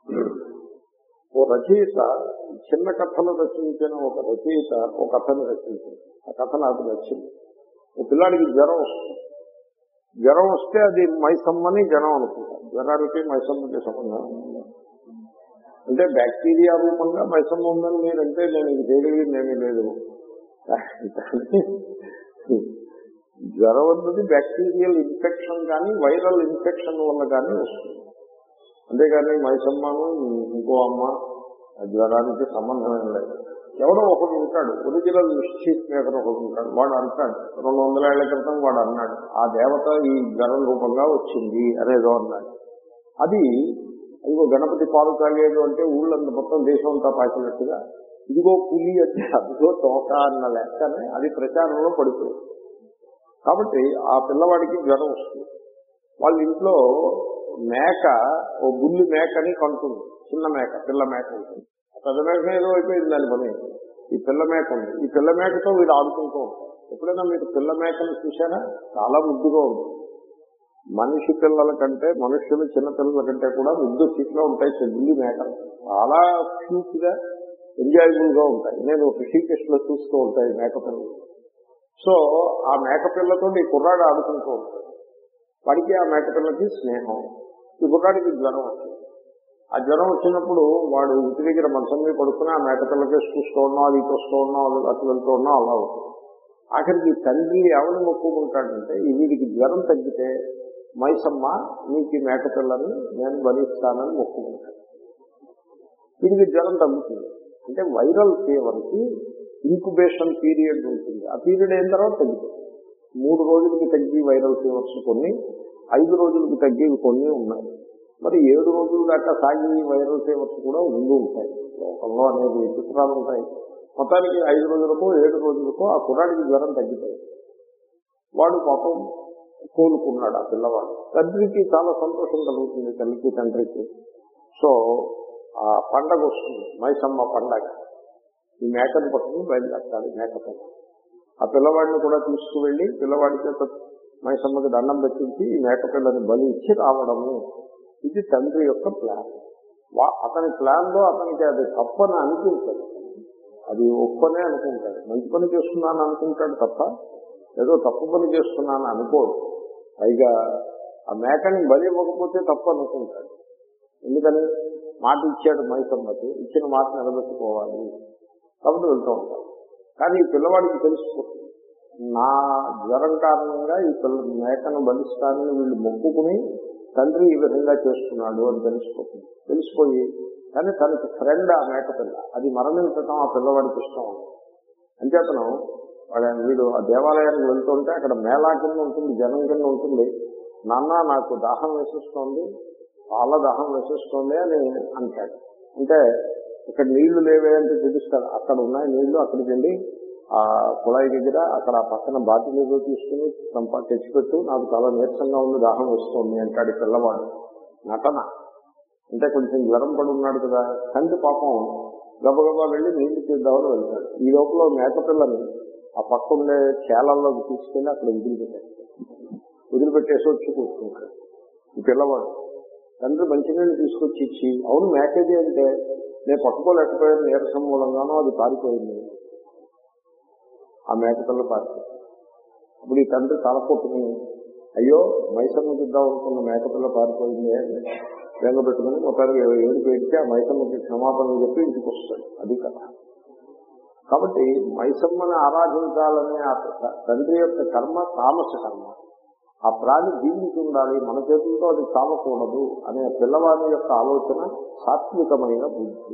Speaker 1: ఓ రచయిత చిన్న కథలు రచించిన ఒక రచయిత ఒక కథను రచించింది ఆ కథ నాకు నచ్చింది ఓ పిల్లాడికి జ్వరం వస్తుంది జ్వరం వస్తే అది మైసమ్మని జనం అనుకుంటారు జ్వరానికి మైసమ్మకి సంబంధం ఉంది. అంటే బ్యాక్టీరియా రూపంగా మైసమ్మ ఉందని మీరంటే నేను ఇది చేయగలిగింది ఏమీ లేదు కానీ జ్వరం అన్నది బ్యాక్టీరియల్ ఇన్ఫెక్షన్ కానీ వైరల్ ఇన్ఫెక్షన్ వల్ల కానీ వస్తుంది అంతేగాని మైసమ్మను ఇంకో అమ్మ ఆ జ్వరానికి సంబంధం ఏం లేదు ఎవడో ఒకడు ఉంటాడు ఒరిజినల్ మిస్చీఫ్ మేకర్ ఒకడు ఉంటాడు వాడు అంటాడు రెండు వందల ఏళ్ల క్రితం వాడు అన్నాడు ఆ దేవత ఈ జ్వరం రూపంగా వచ్చింది అనేదో అన్నాడు అది ఇదిగో గణపతి పాలు తాగేది అంటే ఊళ్ళంత మొత్తం దేశం అంతా పాకినట్టుగా ఇదిగో పులి అంటే అదిగో తోక అన్న లెక్కనే అది ప్రచారంలో పడిపోయింది కాబట్టి ఆ పిల్లవాడికి జ్వరం వస్తుంది వాళ్ళ ఇంట్లో మేక ఓ బుల్లి మేకని కంటుంది చిన్న మేక పిల్ల మేక ఉంటుంది ఆ పెద్ద మేక ఏదో అయిపోయింది దాని పని ఈ పిల్ల మేక ఉంది ఈ పిల్ల మేకతో వీడు ఆడుకుంటూ ఉంటాడు ఎప్పుడైనా మీరు పిల్ల మేకను చూసారా చాలా ముద్దుగా ఉంటుంది మనిషి పిల్లల కంటే మనుషులు చిన్న పిల్లల కంటే కూడా ముద్దు స్థితిలో ఉంటాయి చెల్లి మేకలు చాలా క్యూట్ గా ఎంజాయబుల్ గా ఉంటాయి నేను ఋషికేశ్ లో చూస్తూ ఉంటాయి మేక పిల్లలు సో ఆ మేక పిల్లతో ఈ కుర్రాడు ఆడుకుంటూ ఉంటాడు వాడికి ఆ మేక పిల్లకి స్నేహం ఈ కుర్రాడికి జ్వరం వచ్చింది ఆ జ్వరం వచ్చినప్పుడు వాడు ఇంటి దగ్గర మంచం మీద పడుకుని ఆ మేక పిల్లకి చూస్తూ ఉన్నాం అది చూస్తూ ఉన్నాం అది అటు వెళ్తూ ఉన్నాం అలా ఉంటుంది ఆఖరికి తండ్రి ఎవరిని మొక్కుకుంటాడంటే ఈ వీడికి జ్వరం తగ్గితే మైసమ్మ నీకు ఈ మేక పిల్లని నేను బలిస్తానని మొక్కుకుంటాడు వీడికి జ్వరం తగ్గుతుంది అంటే వైరల్ ఫీవర్కి ఇంక్యుబేషన్ పీరియడ్ ఉంటుంది ఆ పీరియడ్ అయిన తర్వాత తగ్గుతుంది మూడు రోజులకి తగ్గి వైరల్ ఫీవర్స్ కొన్ని ఐదు రోజులకి తగ్గేవి కొన్ని ఉన్నాయి మరి ఏడు రోజుల దాకా సాగి వైరల్ ఫీవర్స్ కూడా ఉండి ఉంటాయి లోకంలో అనేక విచిత్రాలు ఉంటాయి మొత్తానికి ఐదు రోజులకో ఏడు రోజులకో ఆ కుర్రాడికి జ్వరం తగ్గిపోయింది వాడు పాపం కోలుకున్నాడు ఆ పిల్లవాడు తండ్రికి చాలా సంతోషం కలుగుతుంది తల్లికి తండ్రికి సో ఆ పండగ వస్తుంది మైసమ్మ పండగ ఈ మేకను పట్టుకుని బయలుదేరతాడు మేక పండుగ ఆ పిల్లవాడిని కూడా తీసుకువెళ్లి పిల్లవాడి చేత మైసమ్మకి దండం పెట్టించి ఈ మేక పిల్లని బలి ఇచ్చి రావడము ఇది తండ్రి యొక్క ప్లాన్ వా- అతని ప్లాన్ లో అతనికి అది తప్పని అనిపించదు అది ఒప్పనే అనుకుంటాడు మంచి పని చేస్తున్నాను అనుకుంటాడు తప్ప ఏదో తప్పు పని చేస్తున్నాను అనుకోడు పైగా ఆ మేకని బలి ఇవ్వకపోతే తప్పు అనుకుంటాడు ఎందుకని మాట ఇచ్చాడు మైసమ్మకి ఇచ్చిన మాట నిలబెట్టుకోవాలి కాబట్టి వెళ్తూ ఉంటాడు కానీ ఈ పిల్లవాడికి తెలిసిపోతుంది నా జ్వరం కారణంగా ఈ పిల్ల మేకను బలిస్తానని వీళ్ళు మొక్కుకుని తండ్రి ఈ విధంగా చేస్తున్నాడు అని తెలిసిపోతుంది తెలిసిపోయి కానీ తనకి ఫ్రెండ్ ఆ మేక పిల్ల అది మరణించటం ఆ పిల్లవాడికి ఇష్టం అంచేతను వాడు వీడు ఆ దేవాలయానికి వెళ్తుంటే అక్కడ మేళా కింద ఉంటుంది జనం కింద ఉంటుంది నాన్న నాకు దాహం వేసేస్తోంది పాల దాహం వేసేస్తోంది అని అంటాడు అంటే ఇక్కడ నీళ్లు లేవే అంటే చూపిస్తాడు అక్కడ ఉన్నాయి నీళ్లు అక్కడికి వెళ్ళి ఆ కుళాయి దగ్గర అక్కడ ఆ పక్కన బాటి నీళ్ళు తీసుకుని సంపా తెచ్చిపెట్టు నాకు చాలా నీరసంగా ఉంది దాహం వస్తుంది అంటాడు ఈ పిల్లవాడు నటన అంటే కొంచెం జ్వరం పడి ఉన్నాడు కదా తండ్రి పాపం గబగబా వెళ్ళి నీళ్లు తీద్దామని వెళ్తాడు ఈ లోపల మేకపిల్లని ఆ పక్క ఉండే చేలల్లోకి తీసుకెళ్లి అక్కడ వదిలిపెట్టేస్తాడు వదిలిపెట్టేసి వచ్చి కూర్చుంటాడు ఈ పిల్లవాడు తండ్రి మంచినీళ్ళు తీసుకొచ్చి ఇచ్చి అవును మేకేది అంటే నేను పట్టుకోలేకపోయాను నీరసం మూలంగానో అది పారిపోయింది ఆ మేకపిల్ల పారిపోయింది అప్పుడు ఈ తండ్రి తల కొట్టుకుని అయ్యో మైసమ్మకి ఇద్దాం అనుకున్న మేకపిల్ల పారిపోయింది అని వెంగ పెట్టుకుని మొత్తానికి ఏడు పెడితే ఆ మైసమ్మకి క్షమాపణలు చెప్పి ఇంటికి వస్తాడు అది కదా కాబట్టి మైసమ్మని ఆరాధించాలనే ఆ తండ్రి యొక్క కర్మ తామస కర్మ ఆ ప్రాణి జీవించి ఉండాలి మన చేతులతో అది చావకూడదు అనే పిల్లవాడి యొక్క ఆలోచన సాత్వికమైన బుద్ధి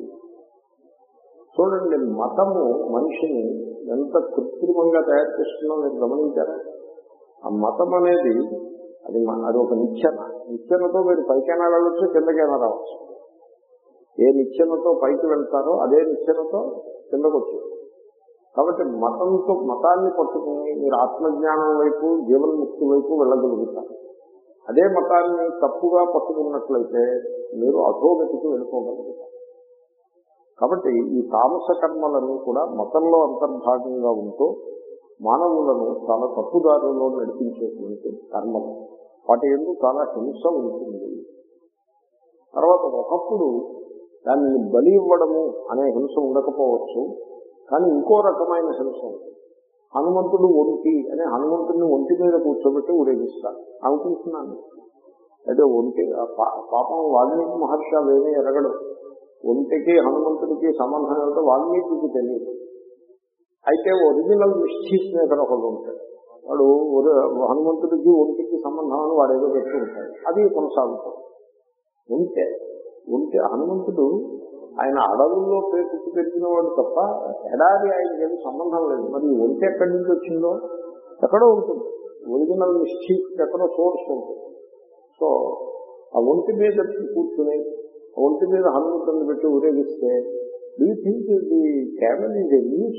Speaker 1: చూడండి మతము మనిషిని ఎంత కృత్రిమంగా తయారు చేస్తుందో మీరు గమనించారా ఆ మతం అనేది అది మ- అది ఒక నిచ్చెన నిచ్చెనతో మీరు పైకైనా వెళ్ళొచ్చు కిందకైనా రావచ్చు ఏ నిచ్చెనతో పైకి వెళ్తారో అదే నిచ్చెనతో కిందకు వచ్చారు కాబట్టి మతంతో మతాన్ని పట్టుకుని మీరు ఆత్మజ్ఞానం వైపు జీవన్ముక్తి వైపు వెళ్ళగలుగుతారు అదే మతాన్ని తప్పుగా పట్టుకున్నట్లయితే మీరు అధోగతికి వెళ్ళిపోగలుగుతారు కాబట్టి ఈ తామస కర్మలన్నీ కూడా మతంలో అంతర్భాగంగా ఉంటూ మానవులను చాలా తప్పుదారుల్లో నడిపించేటువంటి కర్మలు వాటి ఎందుకు చాలా హింస ఉంటుంది తర్వాత ఒకప్పుడు దానిని బలి ఇవ్వడము అనే హింస ఉండకపోవచ్చు కానీ ఇంకో రకమైన హింస ఉంటుంది హనుమంతుడు ఒంటి అనే హనుమంతుడిని ఒంటి మీద కూర్చోబెట్టి ఊరేగిస్తారు అనుకుంటున్నాను అయితే ఒంటి ఆ పా- పాపం వాల్మీకి మహర్షి అవేమీ ఎరగడు ఒంటికి హనుమంతుడికి సంబంధం ఏమిటో వాల్మీకి తెలియదు అయితే ఒరిజినల్ మిస్చీఫ్ మేకర్ ఒకడు ఉంటాడు వాడు ఒరి- హనుమంతుడికి ఒంటికి సంబంధం అని వాడు ఏదో పెట్టి ఉంటాడు అది కొనసాగుతాడు ఉంటే ఉంటే హనుమంతుడు ఆయన అడవుల్లో పేరుకు పెరిగిన వాడు తప్ప ఎడారి ఆయనకి ఏమి సంబంధం లేదు మరి ఈ ఒంటి ఎక్కడి నుంచి వచ్చిందో ఎక్కడో ఉంటుంది ఒరిజినల్ మిస్చీఫ్ ఎక్కడో సోర్స్ ఉంటుంది సో ఆ ఒంటి మీద కూర్చుని ఆ ఒంటి మీద హనుమంతుడిని పెట్టి ఊరేగిస్తే డూ థింక్ ది క్యామెల్ ఇది న్యూస్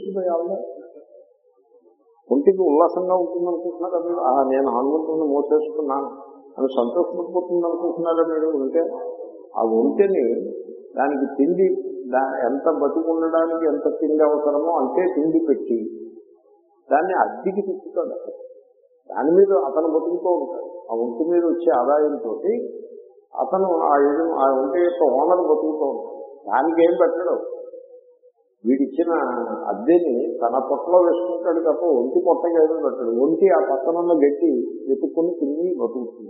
Speaker 1: ఒంటికి ఉల్లాసంగా ఉంటుంది అనుకుంటున్నారా మీరు ఆ, నేను హనుమంతుడిని మోసేసుకున్నాను అని సంతోషపడిపోతుంది అనుకుంటున్నారా మీరు ఉంటే ఆ ఒంటిని దానికి తిండి దా ఎంత బతికుండడానికి ఎంత తిండి అవసరమో అంతే తిండి పెట్టి దాన్ని అద్దెకి తిప్పుతాడు అసలు దాని మీద అతను బతుకుతూ ఉంటాడు ఆ ఒంటి మీద వచ్చే ఆదాయంతో అతను ఆ ఎదు ఆ ఒంటి యొక్క ఓనర్ బతుకుతూ ఉంటాడు దానికి ఏం పెట్టడు వీడిచ్చిన అద్దెని తన పొట్టలో వేసుకుంటాడు తప్ప ఒంటి పొట్టగా ఏదో పెట్టడు ఒంటి ఆ పక్కన ఉన్న గట్టి వెతుక్కుని తిని బతుకుతుంది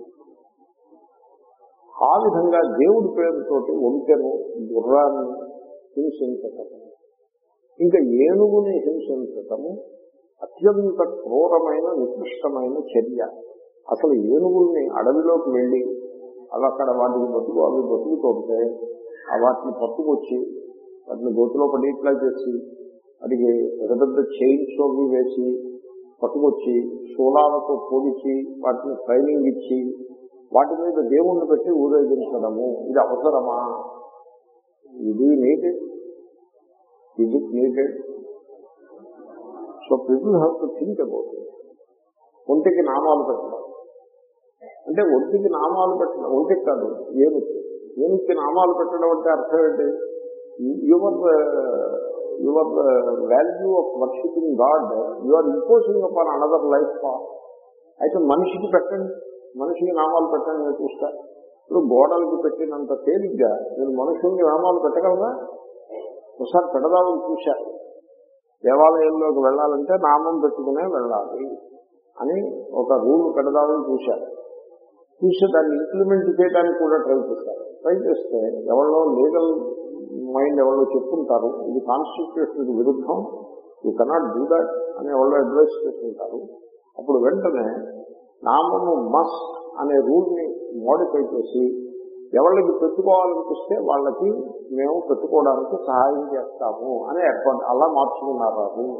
Speaker 1: ఆ విధంగా దేవుడి పేరుతోటి ఒంటెను గుర్రాన్ని హింసించటము ఇంకా ఏనుగుని హింసించటము అత్యంత క్రూరమైన నికృష్టమైన చర్య అసలు ఏనుగుల్ని అడవిలోకి వెళ్ళి అవి అక్కడ వాటికి బతుకు అవి బతుకుతుంటే ఆ వాటిని పట్టుకొచ్చి వాటిని గోతులో పడి ఇట్లా చేసి వాటికి పెద్ద పెద్ద చైన్స్ అవి వేసి పట్టుకొచ్చి శూలాలతో పోలిచి వాటిని ట్రైనింగ్ ఇచ్చి వాటి మీద దేవుణ్ణి పెట్టి ఊరేగించడము ఇది అవసరమా ఇది నీటెడ్ ఇది needed so people have to think about it ఒంటికి నామాలు పెట్టడం అంటే ఒంటికి నామాలు పెట్టడం ఒంటికి కాదు ఏనుక్కి ఏనుక్కి నామాలు పెట్టడం అంటే అర్థం ఏంటి your your value of worshipping god you are imposing upon another life for అయితే మనిషికి పెట్టండి మనిషికి నామాలు పెట్టండి నేను చూస్తా ఇప్పుడు గోడలకు పెట్టినంత తేలిగ్గా నేను మనుషుల్ని నామాలు పెట్టగలరా ఒకసారి పెడదామని చూశారు దేవాలయంలోకి వెళ్ళాలంటే నామం పెట్టుకునే వెళ్ళాలి అని ఒక రూల్ పెడదామని చూశారు చూసి దాన్ని ఇంప్లిమెంట్ చేయడానికి కూడా ట్రై చేశారు ట్రై చేస్తే ఎవరో లీగల్ మైండ్ ఎవరో చెప్పుంటారు ఇది కాన్స్టిట్యూషన్ విరుద్ధం యూ కెనాట్ డూ దట్ అని ఎవరో అడ్వైస్ చేస్తుంటారు అప్పుడు వెంటనే నామము మస్ట్ అనే రూల్ ని మోడిఫై చేసి ఎవరికి పెట్టుకోవాలనిపిస్తే వాళ్ళకి మేము పెట్టుకోవడానికి సహాయం చేస్తాము అని ఏర్పాటు అలా మార్చుకున్నారు ఆ రూల్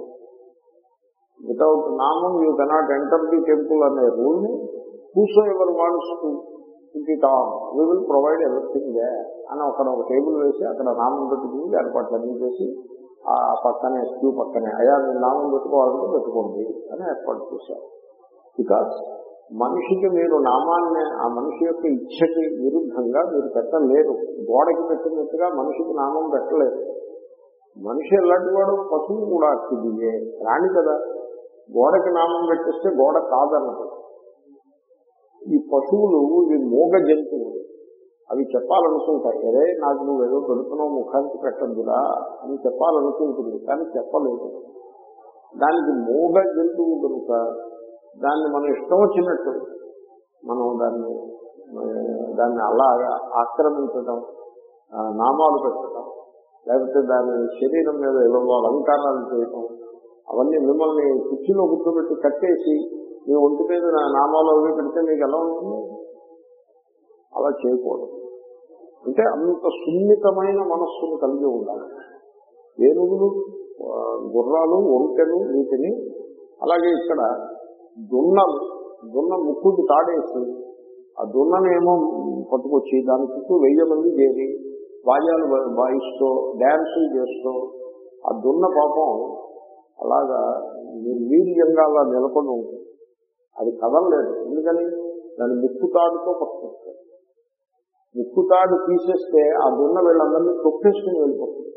Speaker 1: వితౌట్ నామం you cannot enter the temple అనే రూల్ ని whosoever wants to it on we will provide everything they అని అక్కడ ఒక టేబుల్ వేసి అక్కడ నామం పెట్టుకుని ఏర్పాట్లు అన్ని చేసి ఆ పక్కనే క్యూ పక్కనే అయ్యా మీరు నామం పెట్టుకోవాలంటే పెట్టుకోండి అని ఏర్పాటు చేశారు బికాస్ మనిషికి మీరు నామాన్ని ఆ మనిషి యొక్క ఇచ్చకి విరుద్ధంగా మీరు పెట్టలేరు గోడకి పెట్టినట్టుగా మనిషికి నామం పెట్టలేరు మనిషి ఎలాంటి వాడు పశువు కూడా అతిదియే రాణి కదా గోడకి నామం పెట్టిస్తే గోడ కాదన్నది ఈ పశువులు ఇవి మూగ జంతువులు అవి చెప్పాలనుకుంటాయి అరే నాకు నువ్వు ఏదో పెడుతున్నావు ముఖానికి పెట్టద్దురా అని చెప్పాలనుకుంటుంది కానీ చెప్పలేదు దానికి మూగ జంతువు కనుక దాన్ని మనం ఇష్టం వచ్చినట్టు మనం దాన్ని ఆ, దాన్ని అలాగా ఆక్రమించడం ఆ, నామాలు పెట్టడం లేకపోతే దాని శరీరం మీద ఏదో అలంకారాలు చేయటం అవన్నీ మిమ్మల్ని కుర్చీలో కూర్చోబెట్టి కట్టేసి మీ ఒంటి మీద నా నామాలు అవి పెడితే మీకు ఎలా ఉంటుంది అలా చేయకూడదు అంటే అంత సున్నితమైన మనస్సును కలిగి ఉండాలి ఏనుగులు ఆ, గుర్రాలు ఒంటెలు వీటిని అలాగే ఇక్కడ దున్నలు దున్న ముక్కుకి తాడేసి ఆ దున్ననేమో పట్టుకొచ్చి దాని చుట్టూ వెయ్యి మంది చేరి బాజాలు వా- వాయిస్తూ డ్యాన్సులు చేస్తూ ఆ దున్న పాపం అలాగా నిర్వీర్యంగా అలా నిలబడి ఉంటుంది అది కదలలేదు ఎందుకని దాని ముక్కు తాడుతో పట్టుకొస్తారు ముక్కు తాడు తీసేస్తే ఆ దున్న వీళ్ళందరినీ తొక్కేసుకుని వెళ్ళిపోతుంది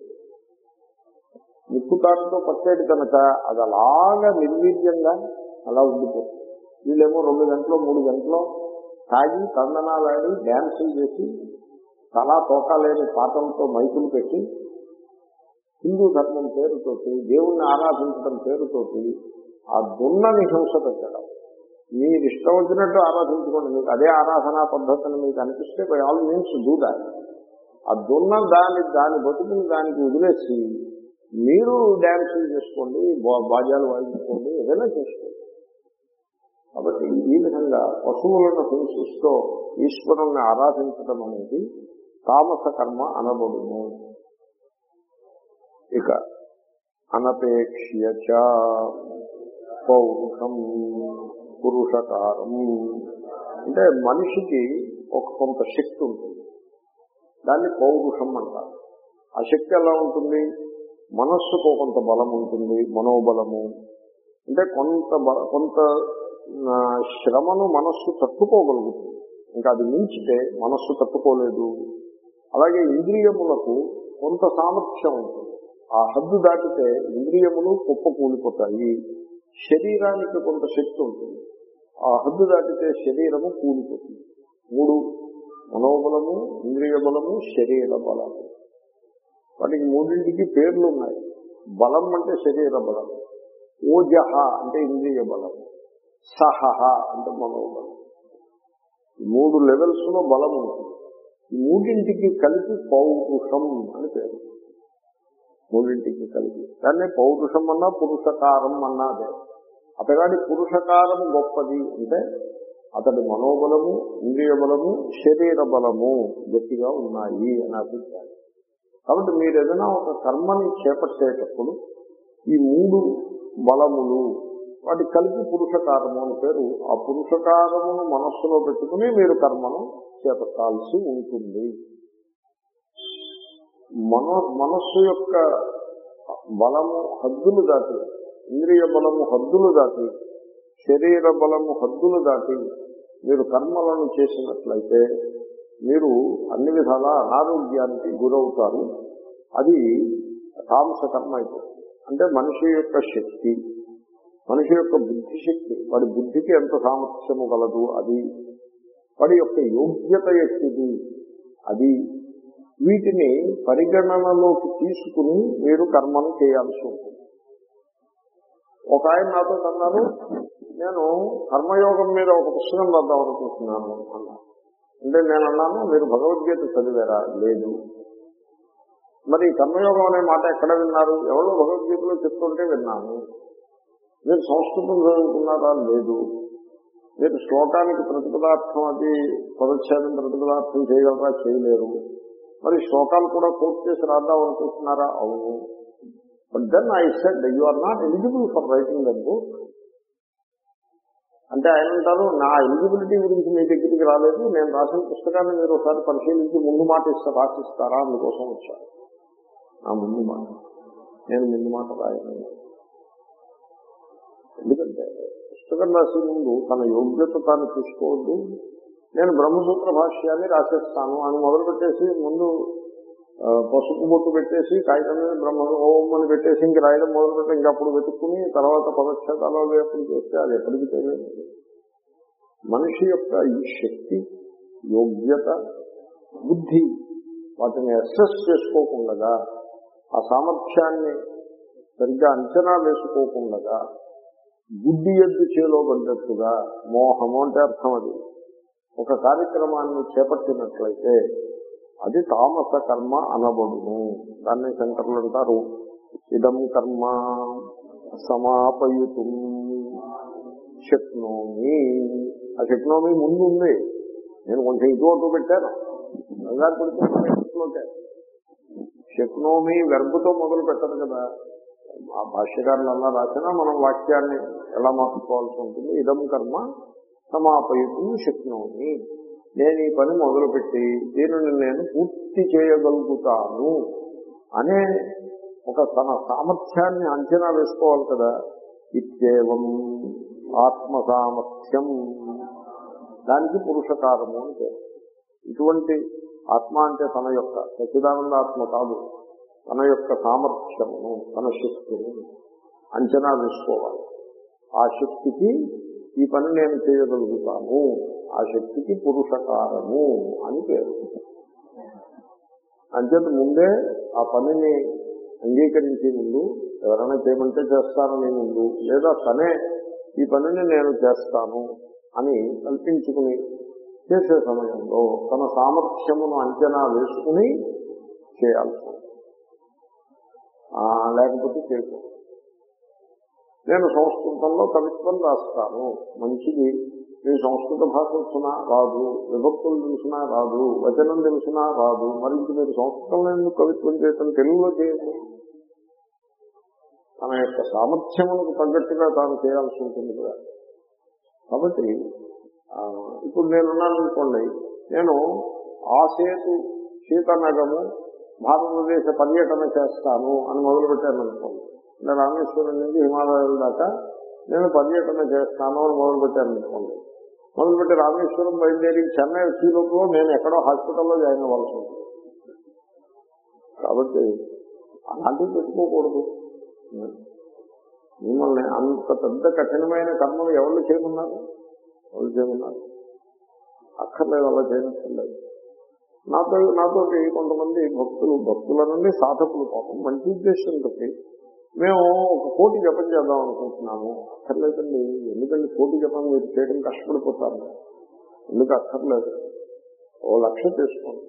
Speaker 1: ముక్కు తాడుతో పట్టేది కనుక అది అలాగా నిర్వీర్యంగా అలా ఉండిపోతుంది వీళ్ళేమో రెండు గంటలు మూడు గంటలు తాగి తందనాలాడి డ్యాన్సులు చేసి తలా తోకాలేని పాటలతో మైకులు పెట్టి హిందూ ధర్మం పేరుతోటి దేవుణ్ణి ఆరాధించడం పేరుతోటి ఆ దున్నని హింస పెట్టడం మీరు ఇష్టం వచ్చినట్టు ఆరాధించుకోండి మీకు అదే ఆరాధనా పద్ధతిని మీకు అనిపిస్తే by all means do that ఆ దున్న దాని దాని బతుకుని దానికి వదిలేసి మీరు డ్యాన్సులు చేసుకోండి బా- బాజాలు వాయించుకోండి ఏదైనా చేసుకోండి కాబట్టి ఈ విధంగా పశువులను హింసిస్తూ ఈశ్వరుణ్ణి ఆరాధించడం అనేది తామస కర్మ అనబడును ఇక అనపేక్ష్య చ పౌరుషం పురుషకారం అంటే మనిషికి ఒక కొంత శక్తి ఉంటుంది దాన్ని పౌరుషం అంటారు ఆ శక్తి ఎలా ఉంటుంది మనస్సుకు కొంత బలం ఉంటుంది మనోబలము అంటే కొంత బ- కొంత ఆ, శ్రమను మనస్సు తట్టుకోగలుగుతుంది ఇంకా అది మించితే మనస్సు తట్టుకోలేదు అలాగే ఇంద్రియములకు కొంత సామర్థ్యం ఉంటుంది ఆ హద్దు దాటితే ఇంద్రియములు కుప్ప కూలిపోతాయి శరీరానికి కొంత శక్తి ఉంటుంది ఆ హద్దు దాటితే శరీరము కూలిపోతుంది మూడు మనోబలము ఇంద్రియ బలము శరీర బలము వాటికి మూడింటికి పేర్లు ఉన్నాయి బలం అంటే శరీర బలం ఓజహ అంటే ఇంద్రియ బలం సహహ అంటే మనోబలం ఈ మూడు లెవెల్స్ లో బలం ఉంటుంది ఈ మూడింటికి కలిపి పౌరుషం అని పేరు మూడింటికి కలిపి దాన్ని పౌరుషం అన్నా పురుషకారం అన్నా అదే అతగాడి పురుషకారం గొప్పది అంటే అతడి మనోబలము ఇంద్రియ బలము శరీర బలము గట్టిగా ఉన్నాయి అని అభిప్రాయం కాబట్టి మీరు ఏదైనా ఒక కర్మని చేపట్టేటప్పుడు ఈ మూడు బలములు వాటి కలిపి పురుషకారము అని పేరు ఆ పురుషకారమును మనస్సులో పెట్టుకుని మీరు కర్మను చేపట్టాల్సి ఉంటుంది మనో మనస్సు యొక్క బలము హద్దులు దాటి ఇంద్రియ బలము హద్దులు దాటి శరీర బలము హద్దులు దాటి మీరు కర్మలను చేసినట్లయితే మీరు అన్ని విధాల అనారోగ్యానికి గురవుతారు అది తామస కర్మ అయిపోతుంది అంటే మనిషి యొక్క శక్తి మనిషి యొక్క బుద్ధి శక్తి వాడి బుద్ధికి ఎంత సామర్థ్యము గలదు అది వాడి యొక్క యోగ్యత ఎట్టిది అది వీటిని పరిగణనలోకి తీసుకుని మీరు కర్మను చేయాల్సి ఉంటుంది ఒక ఆయన నాతో అన్నారు నేను కర్మయోగం మీద ఒక పుస్తకం రాద్దాం అనుకుంటున్నాను అన్నారు అంటే నేను అన్నాను మీరు భగవద్గీత చదివారా లేదు మరి కర్మయోగం అనే మాట ఎక్కడ విన్నారు ఎవరో భగవద్గీతలో చెప్తుంటే విన్నాను మీరు సంస్కృతం చదువుకున్నారా లేదు మీరు శ్లోకానికి ప్రతిపదార్థం అది పదచ్ఛేదం ప్రతిపదార్థం చేయగలరా చేయలేరు మరి శ్లోకాలు కూడా కోర్టు చేసి రాద్దాం అనుకుంటున్నారా అవును but then I said you are not eligible for writing that book అంటే ఆయన అంటారు నా ఎలిజిబిలిటీ గురించి మీ దగ్గరికి రాలేదు నేను రాసిన పుస్తకాన్ని మీరు ఒకసారి పరిశీలించి ముందు మాట ఇస్తా రాసిస్తారా అందుకోసం వచ్చాను నా ముందు మాట నేను ముందు మాట రాయను ఎందుకంటే పుస్తకం రాసే ముందు తన యోగ్యత తాను చూసుకోవద్దు నేను బ్రహ్మసూత్ర భాష్యాన్ని రాసేస్తాను అని మొదలు పెట్టేసి ముందు ఆ, పసుపు బొట్టు పెట్టేసి కాగితం మీద బ్రహ్మ ఓం అని పెట్టేసి ఇంక రాయడం మొదలు పెట్టి ఇంకా అప్పుడు వెతుక్కుని తర్వాత పదక్షేతాలు అవి ఎప్పుడు చేస్తే అది ఎప్పటికీ తెలియదు మనిషి యొక్క ఈ శక్తి యోగ్యత బుద్ధి వాటిని అసెస్ చేసుకోకుండా ఆ సామర్థ్యాన్ని సరిగ్గా అంచనా వేసుకోకుండా గుడ్డి ఎద్దు చేలో పడ్డట్టుగా మోహము అంటే అర్థం అది ఒక కార్యక్రమాన్ని చేపట్టినట్లయితే అది తామస కర్మ అనబడును దాన్ని శంకర్లు అంటారు ఇదం కర్మ సమాపయుతు శక్నోమి ఆ శక్నోమి ముందు ఉంది నేను కొంచెం ఇటు అటు పెట్టాను కంగారు పడుతున్నాను శక్నోమి వెర్బుతో మొదలు పెట్టదు కదా ఆ భాష్యకారులు అలా రాసినా మనం వాక్యాన్ని ఎలా మార్చుకోవాల్సి ఉంటుంది ఇదం కర్మ సమాపయుతం శక్నోమి నేను ఈ పని మొదలుపెట్టి దీనిని నేను పూర్తి చేయగలుగుతాను అనే ఒక తన సామర్థ్యాన్ని అంచనా వేసుకోవాలి కదా ఇత్యేవం ఆత్మ సామర్థ్యం దానికి పురుషకారము అని పేరు ఇటువంటి ఆత్మ అంటే తన యొక్క సచిదానంద ఆత్మ కాదు తన యొక్క సామర్థ్యమును తన శక్తిని అంచనా వేసుకోవాలి ఆ శక్తికి ఈ పని నేను చేయగలుగుతాను ఆ శక్తికి పురుషకారము అని పేరు అంచేత ముందే ఆ పనిని అంగీకరించే ముందు ఎవరైనా చేయమంటే చేస్తానని ముందు లేదా తనే ఈ పనిని నేను చేస్తాను అని కల్పించుకుని చేసే సమయంలో తన సామర్థ్యమును అంచనా వేసుకుని చేయాల్సి ఉంటుంది. ఆ, లేకపోతే చేయకూడదు నేను సంస్కృతంలో కవిత్వం రాస్తాను మంచిది మీ సంస్కృత భాష వచ్చినా రాదు విభక్తులు తెలిసినా రాదు వచనం తెలిసినా రాదు మరి ఇంక మీరు సంస్కృతంలో ఎందుకు కవిత్వం చేయటం తెలుగులో చేయండి తన యొక్క సామర్థ్యములకు తగ్గట్టుగా తాను చేయాల్సి ఉంటుంది కదా కాబట్టి ఆ, ఇప్పుడు నేనున్నాను అనుకోండి నేను ఆ సేతు సీతనగము భారతదేశ పర్యటన చేస్తాను అని మొదలుపెట్టాను అనుకోండి నేను రామేశ్వరం నుంచి హిమాలయాల దాకా నేను పర్యటన చేస్తాను అని మొదలుపెట్టాను అనుకోండి మొదలుపెట్టి రామేశ్వరం బయలుదేరి చెన్నై వచ్చేలోపు నేను ఎక్కడో హాస్పిటల్లో జాయిన్ అవ్వాల్సి ఉంటుంది కాబట్టి అలాంటివి పెట్టుకోకూడదు మిమ్మల్ని అంత పెద్ద కఠినమైన కర్మలు ఎవరు చేయమన్నారు ఎవరు చేయమన్నారు అక్కర్లేదు అలా చేయనక్కర్లేదు నాతో నాతోటి కొంతమంది భక్తులు భక్తుల నుండి సాధకులు పాపం మంచి ఉద్దేశంతో మేము ఒక కోటి జపం చేద్దాం అనుకుంటున్నాము అక్కర్లేదండి ఎందుకంటే కోటి జపం మీరు చేయడం కష్టపడిపోతారు ఎందుకు అక్కర్లేదు ఓ లక్ష చేసుకోండి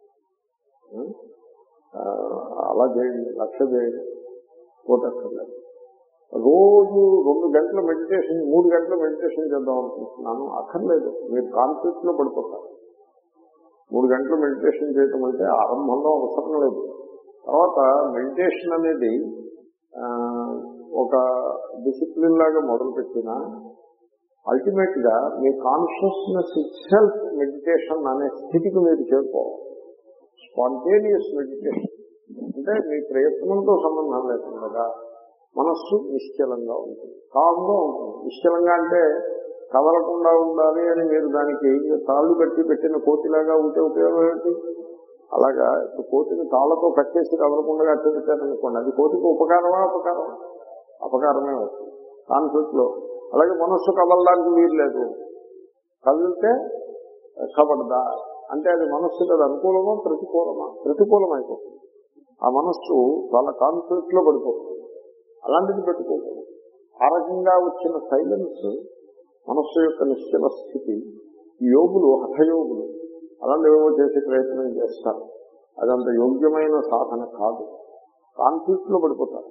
Speaker 1: ఆ, అలా చేయండి లక్ష చేయండి కోటి అక్కర్లేదు రోజు రెండు గంటల మెడిటేషన్ మూడు గంటల మెడిటేషన్ చేద్దాం అనుకుంటున్నాను అక్కర్లేదు మీరు కాన్ఫ్లిక్ట్ లో పడిపోతారు మూడు గంటలు మెడిటేషన్ చేయటం అంటే ఆరంభంలో అవసరం లేదు తర్వాత మెడిటేషన్ అనేది ఆ, ఒక డిసిప్లిన్ లాగా మొదలుపెట్టిన అల్టిమేట్ గా మీ కాన్షియస్నెస్ సెల్ఫ్ మెడిటేషన్ అనే స్థితికి మీరు చేరుకోవాలి స్పాంటేనియస్ మెడిటేషన్ అంటే మీ ప్రయత్నంతో సంబంధం లేకుండా మనస్సు నిశ్చలంగా ఉంటుంది కామ్గా ఉంటుంది నిశ్చలంగా అంటే కదలకుండా ఉండాలి అని మీరు దానికి తాళ్ళు కట్టి పెట్టిన కోతిలాగా ఉంటే ఉపయోగం ఏంటి అలాగా ఇప్పుడు కోతిని తాళ్లతో కట్టేసి కదలకుండా కట్టి పెట్టారనుకోండి అది కోతికి ఉపకారమా అపకారమా అపకారమే అవుతుంది కాన్ఫ్లిక్ట్ లో అలాగే మనస్సు కదలడానికి వీలు లేదు కదిలితే కబడ్దా అంటే అది మనస్సుకి అది అనుకూలమా ప్రతికూలమా ప్రతికూలం అయిపోతుంది ఆ మనస్సు చాలా కాన్ఫ్లిక్ట్ లో పడిపోతుంది అలాంటిది పెట్టుకోకూడదు ఆ రకంగా వచ్చిన సైలెన్స్ మనస్సు యొక్క నిశ్చల స్థితి ఈ యోగులు హఠయోగులు అలాంటివేవో చేసే ప్రయత్నం చేస్తారు అదంత యోగ్యమైన సాధన కాదు కాన్ఫ్లిక్ట్ లో పడిపోతారు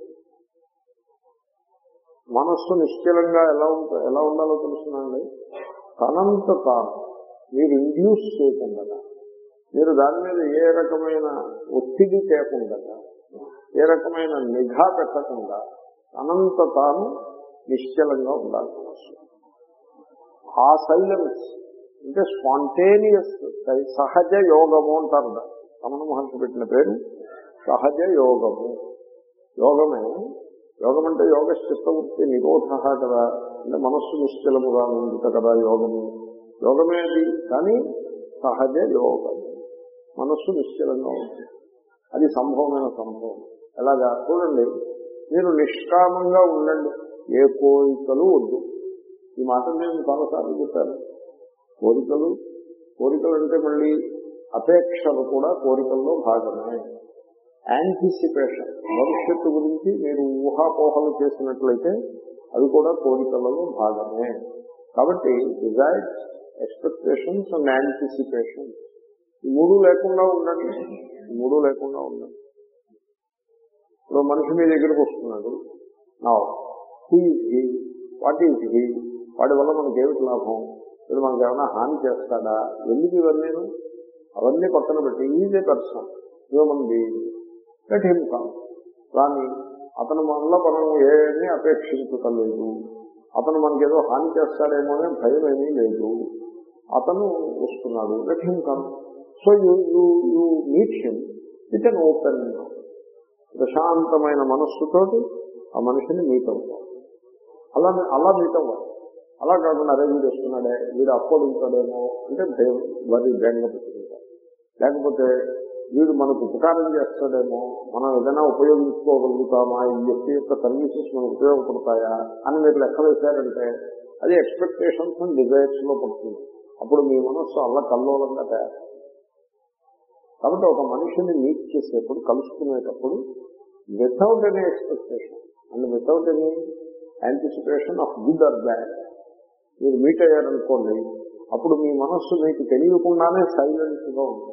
Speaker 1: మనస్సు నిశ్చలంగా ఎలా ఉంట ఎలా ఉండాలో తెలుసునండి తనంత తాను మీరు ఇండ్యూస్ చేయకుండా మీరు దాని మీద ఏ రకమైన ఒత్తిడి తేకుండా ఏ రకమైన నిఘా పెట్టకుండా తనంత తాను నిశ్చలంగా ఉండాలి మనస్సు ఆ సైలెన్స్ అంటే స్పాంటేనియస్ సహజ యోగము అంటారు దాన్ని. రమణ మహర్షి పెట్టిన పేరు సహజ యోగము యోగమే యోగం అంటే యోగ చిత్తవృత్తి నిరోధ కదా అంటే మనస్సు నిశ్చలముగా ఉండుట కదా యోగము యోగమే అది కానీ సహజ యోగము మనస్సు నిశ్చలంగా ఉంటుంది అది సంభవమైన సంభవం ఎలాగా చూడండి మీరు నిష్కామంగా ఉండండి ఏ కోరికలు వద్దు ఈ మాట నేను చాలాసార్లు చెప్పాను కోరికలు కోరికలు అంటే మళ్ళీ అపేక్షలు కూడా కోరికల్లో భాగమే యాంటిసిపేషన్ భవిష్యత్తు గురించి మీరు ఊహాపోహలు చేసినట్లయితే అవి కూడా కోరికలలో భాగమే కాబట్టి డిజైర్స్ ఎక్స్పెక్టేషన్స్ అండ్ యాంటిసిపేషన్ ఈ మూడు లేకుండా ఉండండి ఈ మూడు లేకుండా ఉండండి ఇప్పుడు మనిషి మీ దగ్గరకు వస్తున్నాడు నా he he what is he వాడి వల్ల మనకి ఏమిటి లాభం వీడు మనకి ఏమైనా హాని చేస్తాడా ఎందుకు ఇవన్నీ అవన్నీ పక్కన పెట్టి is a person human being let him come కానీ అతను మనలో మనం ఏమీ అపేక్షించటలేదు అతను మనకేదో హాని చేస్తాడేమో అనే భయం ఏమీ లేదు అతను వస్తున్నాడు let him come so you you you meet him with an open ప్రశాంతమైన మనస్సుతోటి ఆ మనిషిని మీట్ అవుతాం అలా అలా మీట్ అవ్వాలి అలా కాకుండా అరే వీడు వస్తున్నాడే వీడు అప్పడుగుతాడేమో అంటే భయం వరి బెంగ పెట్టుకుంటాం లేకపోతే వీడు మనకు ఉపకారం చేస్తాడేమో మనం ఏదైనా ఉపయోగించుకోగలుగుతామా ఈ వ్యక్తి యొక్క సర్వీసెస్ మనకు ఉపయోగపడతాయా అని మీరు లెక్క వేశారంటే అది ఎక్స్పెక్టేషన్స్ అండ్ డిజైర్స్ లో పడుతుంది అప్పుడు మీ మనస్సు అల్ల కల్లోలంగా తయారు కాబట్టి ఒక మనిషిని మీట్ చేసేప్పుడు కలుసుకునేటప్పుడు without any expectation and without any anticipation of good or bad మీరు మీట్ అయ్యారనుకోండి అప్పుడు మీ మనస్సు మీకు తెలియకుండానే సైలెంట్ గా ఉంటుంది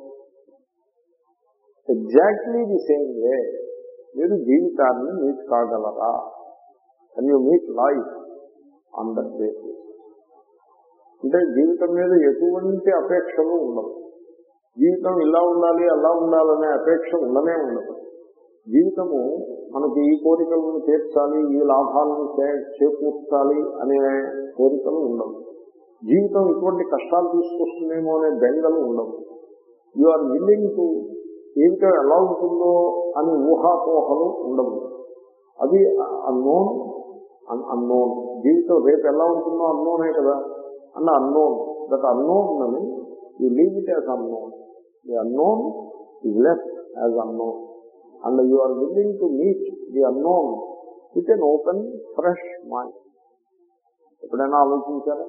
Speaker 1: ఎగ్జాక్ట్లీ ది సేమ్ వే మీరు జీవితాన్ని మీట్ కాగలరా and you meet life on that basis అంటే జీవితం మీద ఎటువంటి అపేక్షలు ఉండవు జీవితం ఇలా ఉండాలి అలా ఉండాలనే అపేక్ష ఉండనే ఉండదు జీవితము మనకి ఈ కోరికలను తీర్చాలి ఈ లాభాలను చే- చేకూర్చాలి అనే కోరికలు ఉండవు జీవితం ఇటువంటి కష్టాలు తీసుకొస్తుందేమో అనే బెంగలు ఉండవు యు ఆర్ విల్లింగ్ టు జీవితం ఎలా ఉంటుందో అని ఊహాపోహలు ఉండవు అది అన్నోన్ అన్నోన్ జీవితం రేపు ఎలా ఉంటుందో అన్నోనే కదా అన్న అన్నోన్ దట్ అన్నోన్ అని you leave it as unknown the unknown is left as unknown and you are willing to meet the unknown with an open fresh mind ఎప్పుడైనా ఆలోచించారా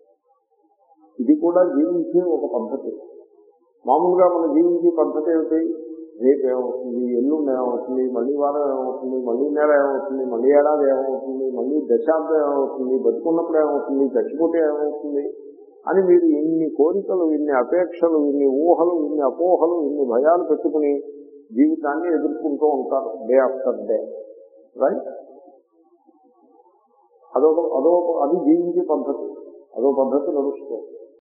Speaker 1: ఇది కూడా జీవించే ఒక పద్ధతి మామూలుగా మనం జీవించే పద్ధతి ఏమిటి రేపు ఏమవుతుంది ఎల్లుండి ఏమవుతుంది మళ్ళీ వారం ఏమవుతుంది మళ్ళీ నెల ఏమవుతుంది మళ్ళీ ఏడాది ఏమవుతుంది మళ్ళీ దశాబ్దం ఏమవుతుంది బతుకున్నప్పుడు ఏమవుతుంది చచ్చిపోతే ఏమవుతుంది అని మీరు ఇన్ని కోరికలు ఇన్ని అపేక్షలు ఇన్ని ఊహలు ఇన్ని అపోహలు ఇన్ని భయాలు పెట్టుకుని జీవితాన్ని ఎదుర్కొంటూ ఉంటారు డే ఆఫ్టర్ డే రైట్ అదొక అదొక అది జీవించే పద్ధతి అదో పద్ధతి నడుస్తుంది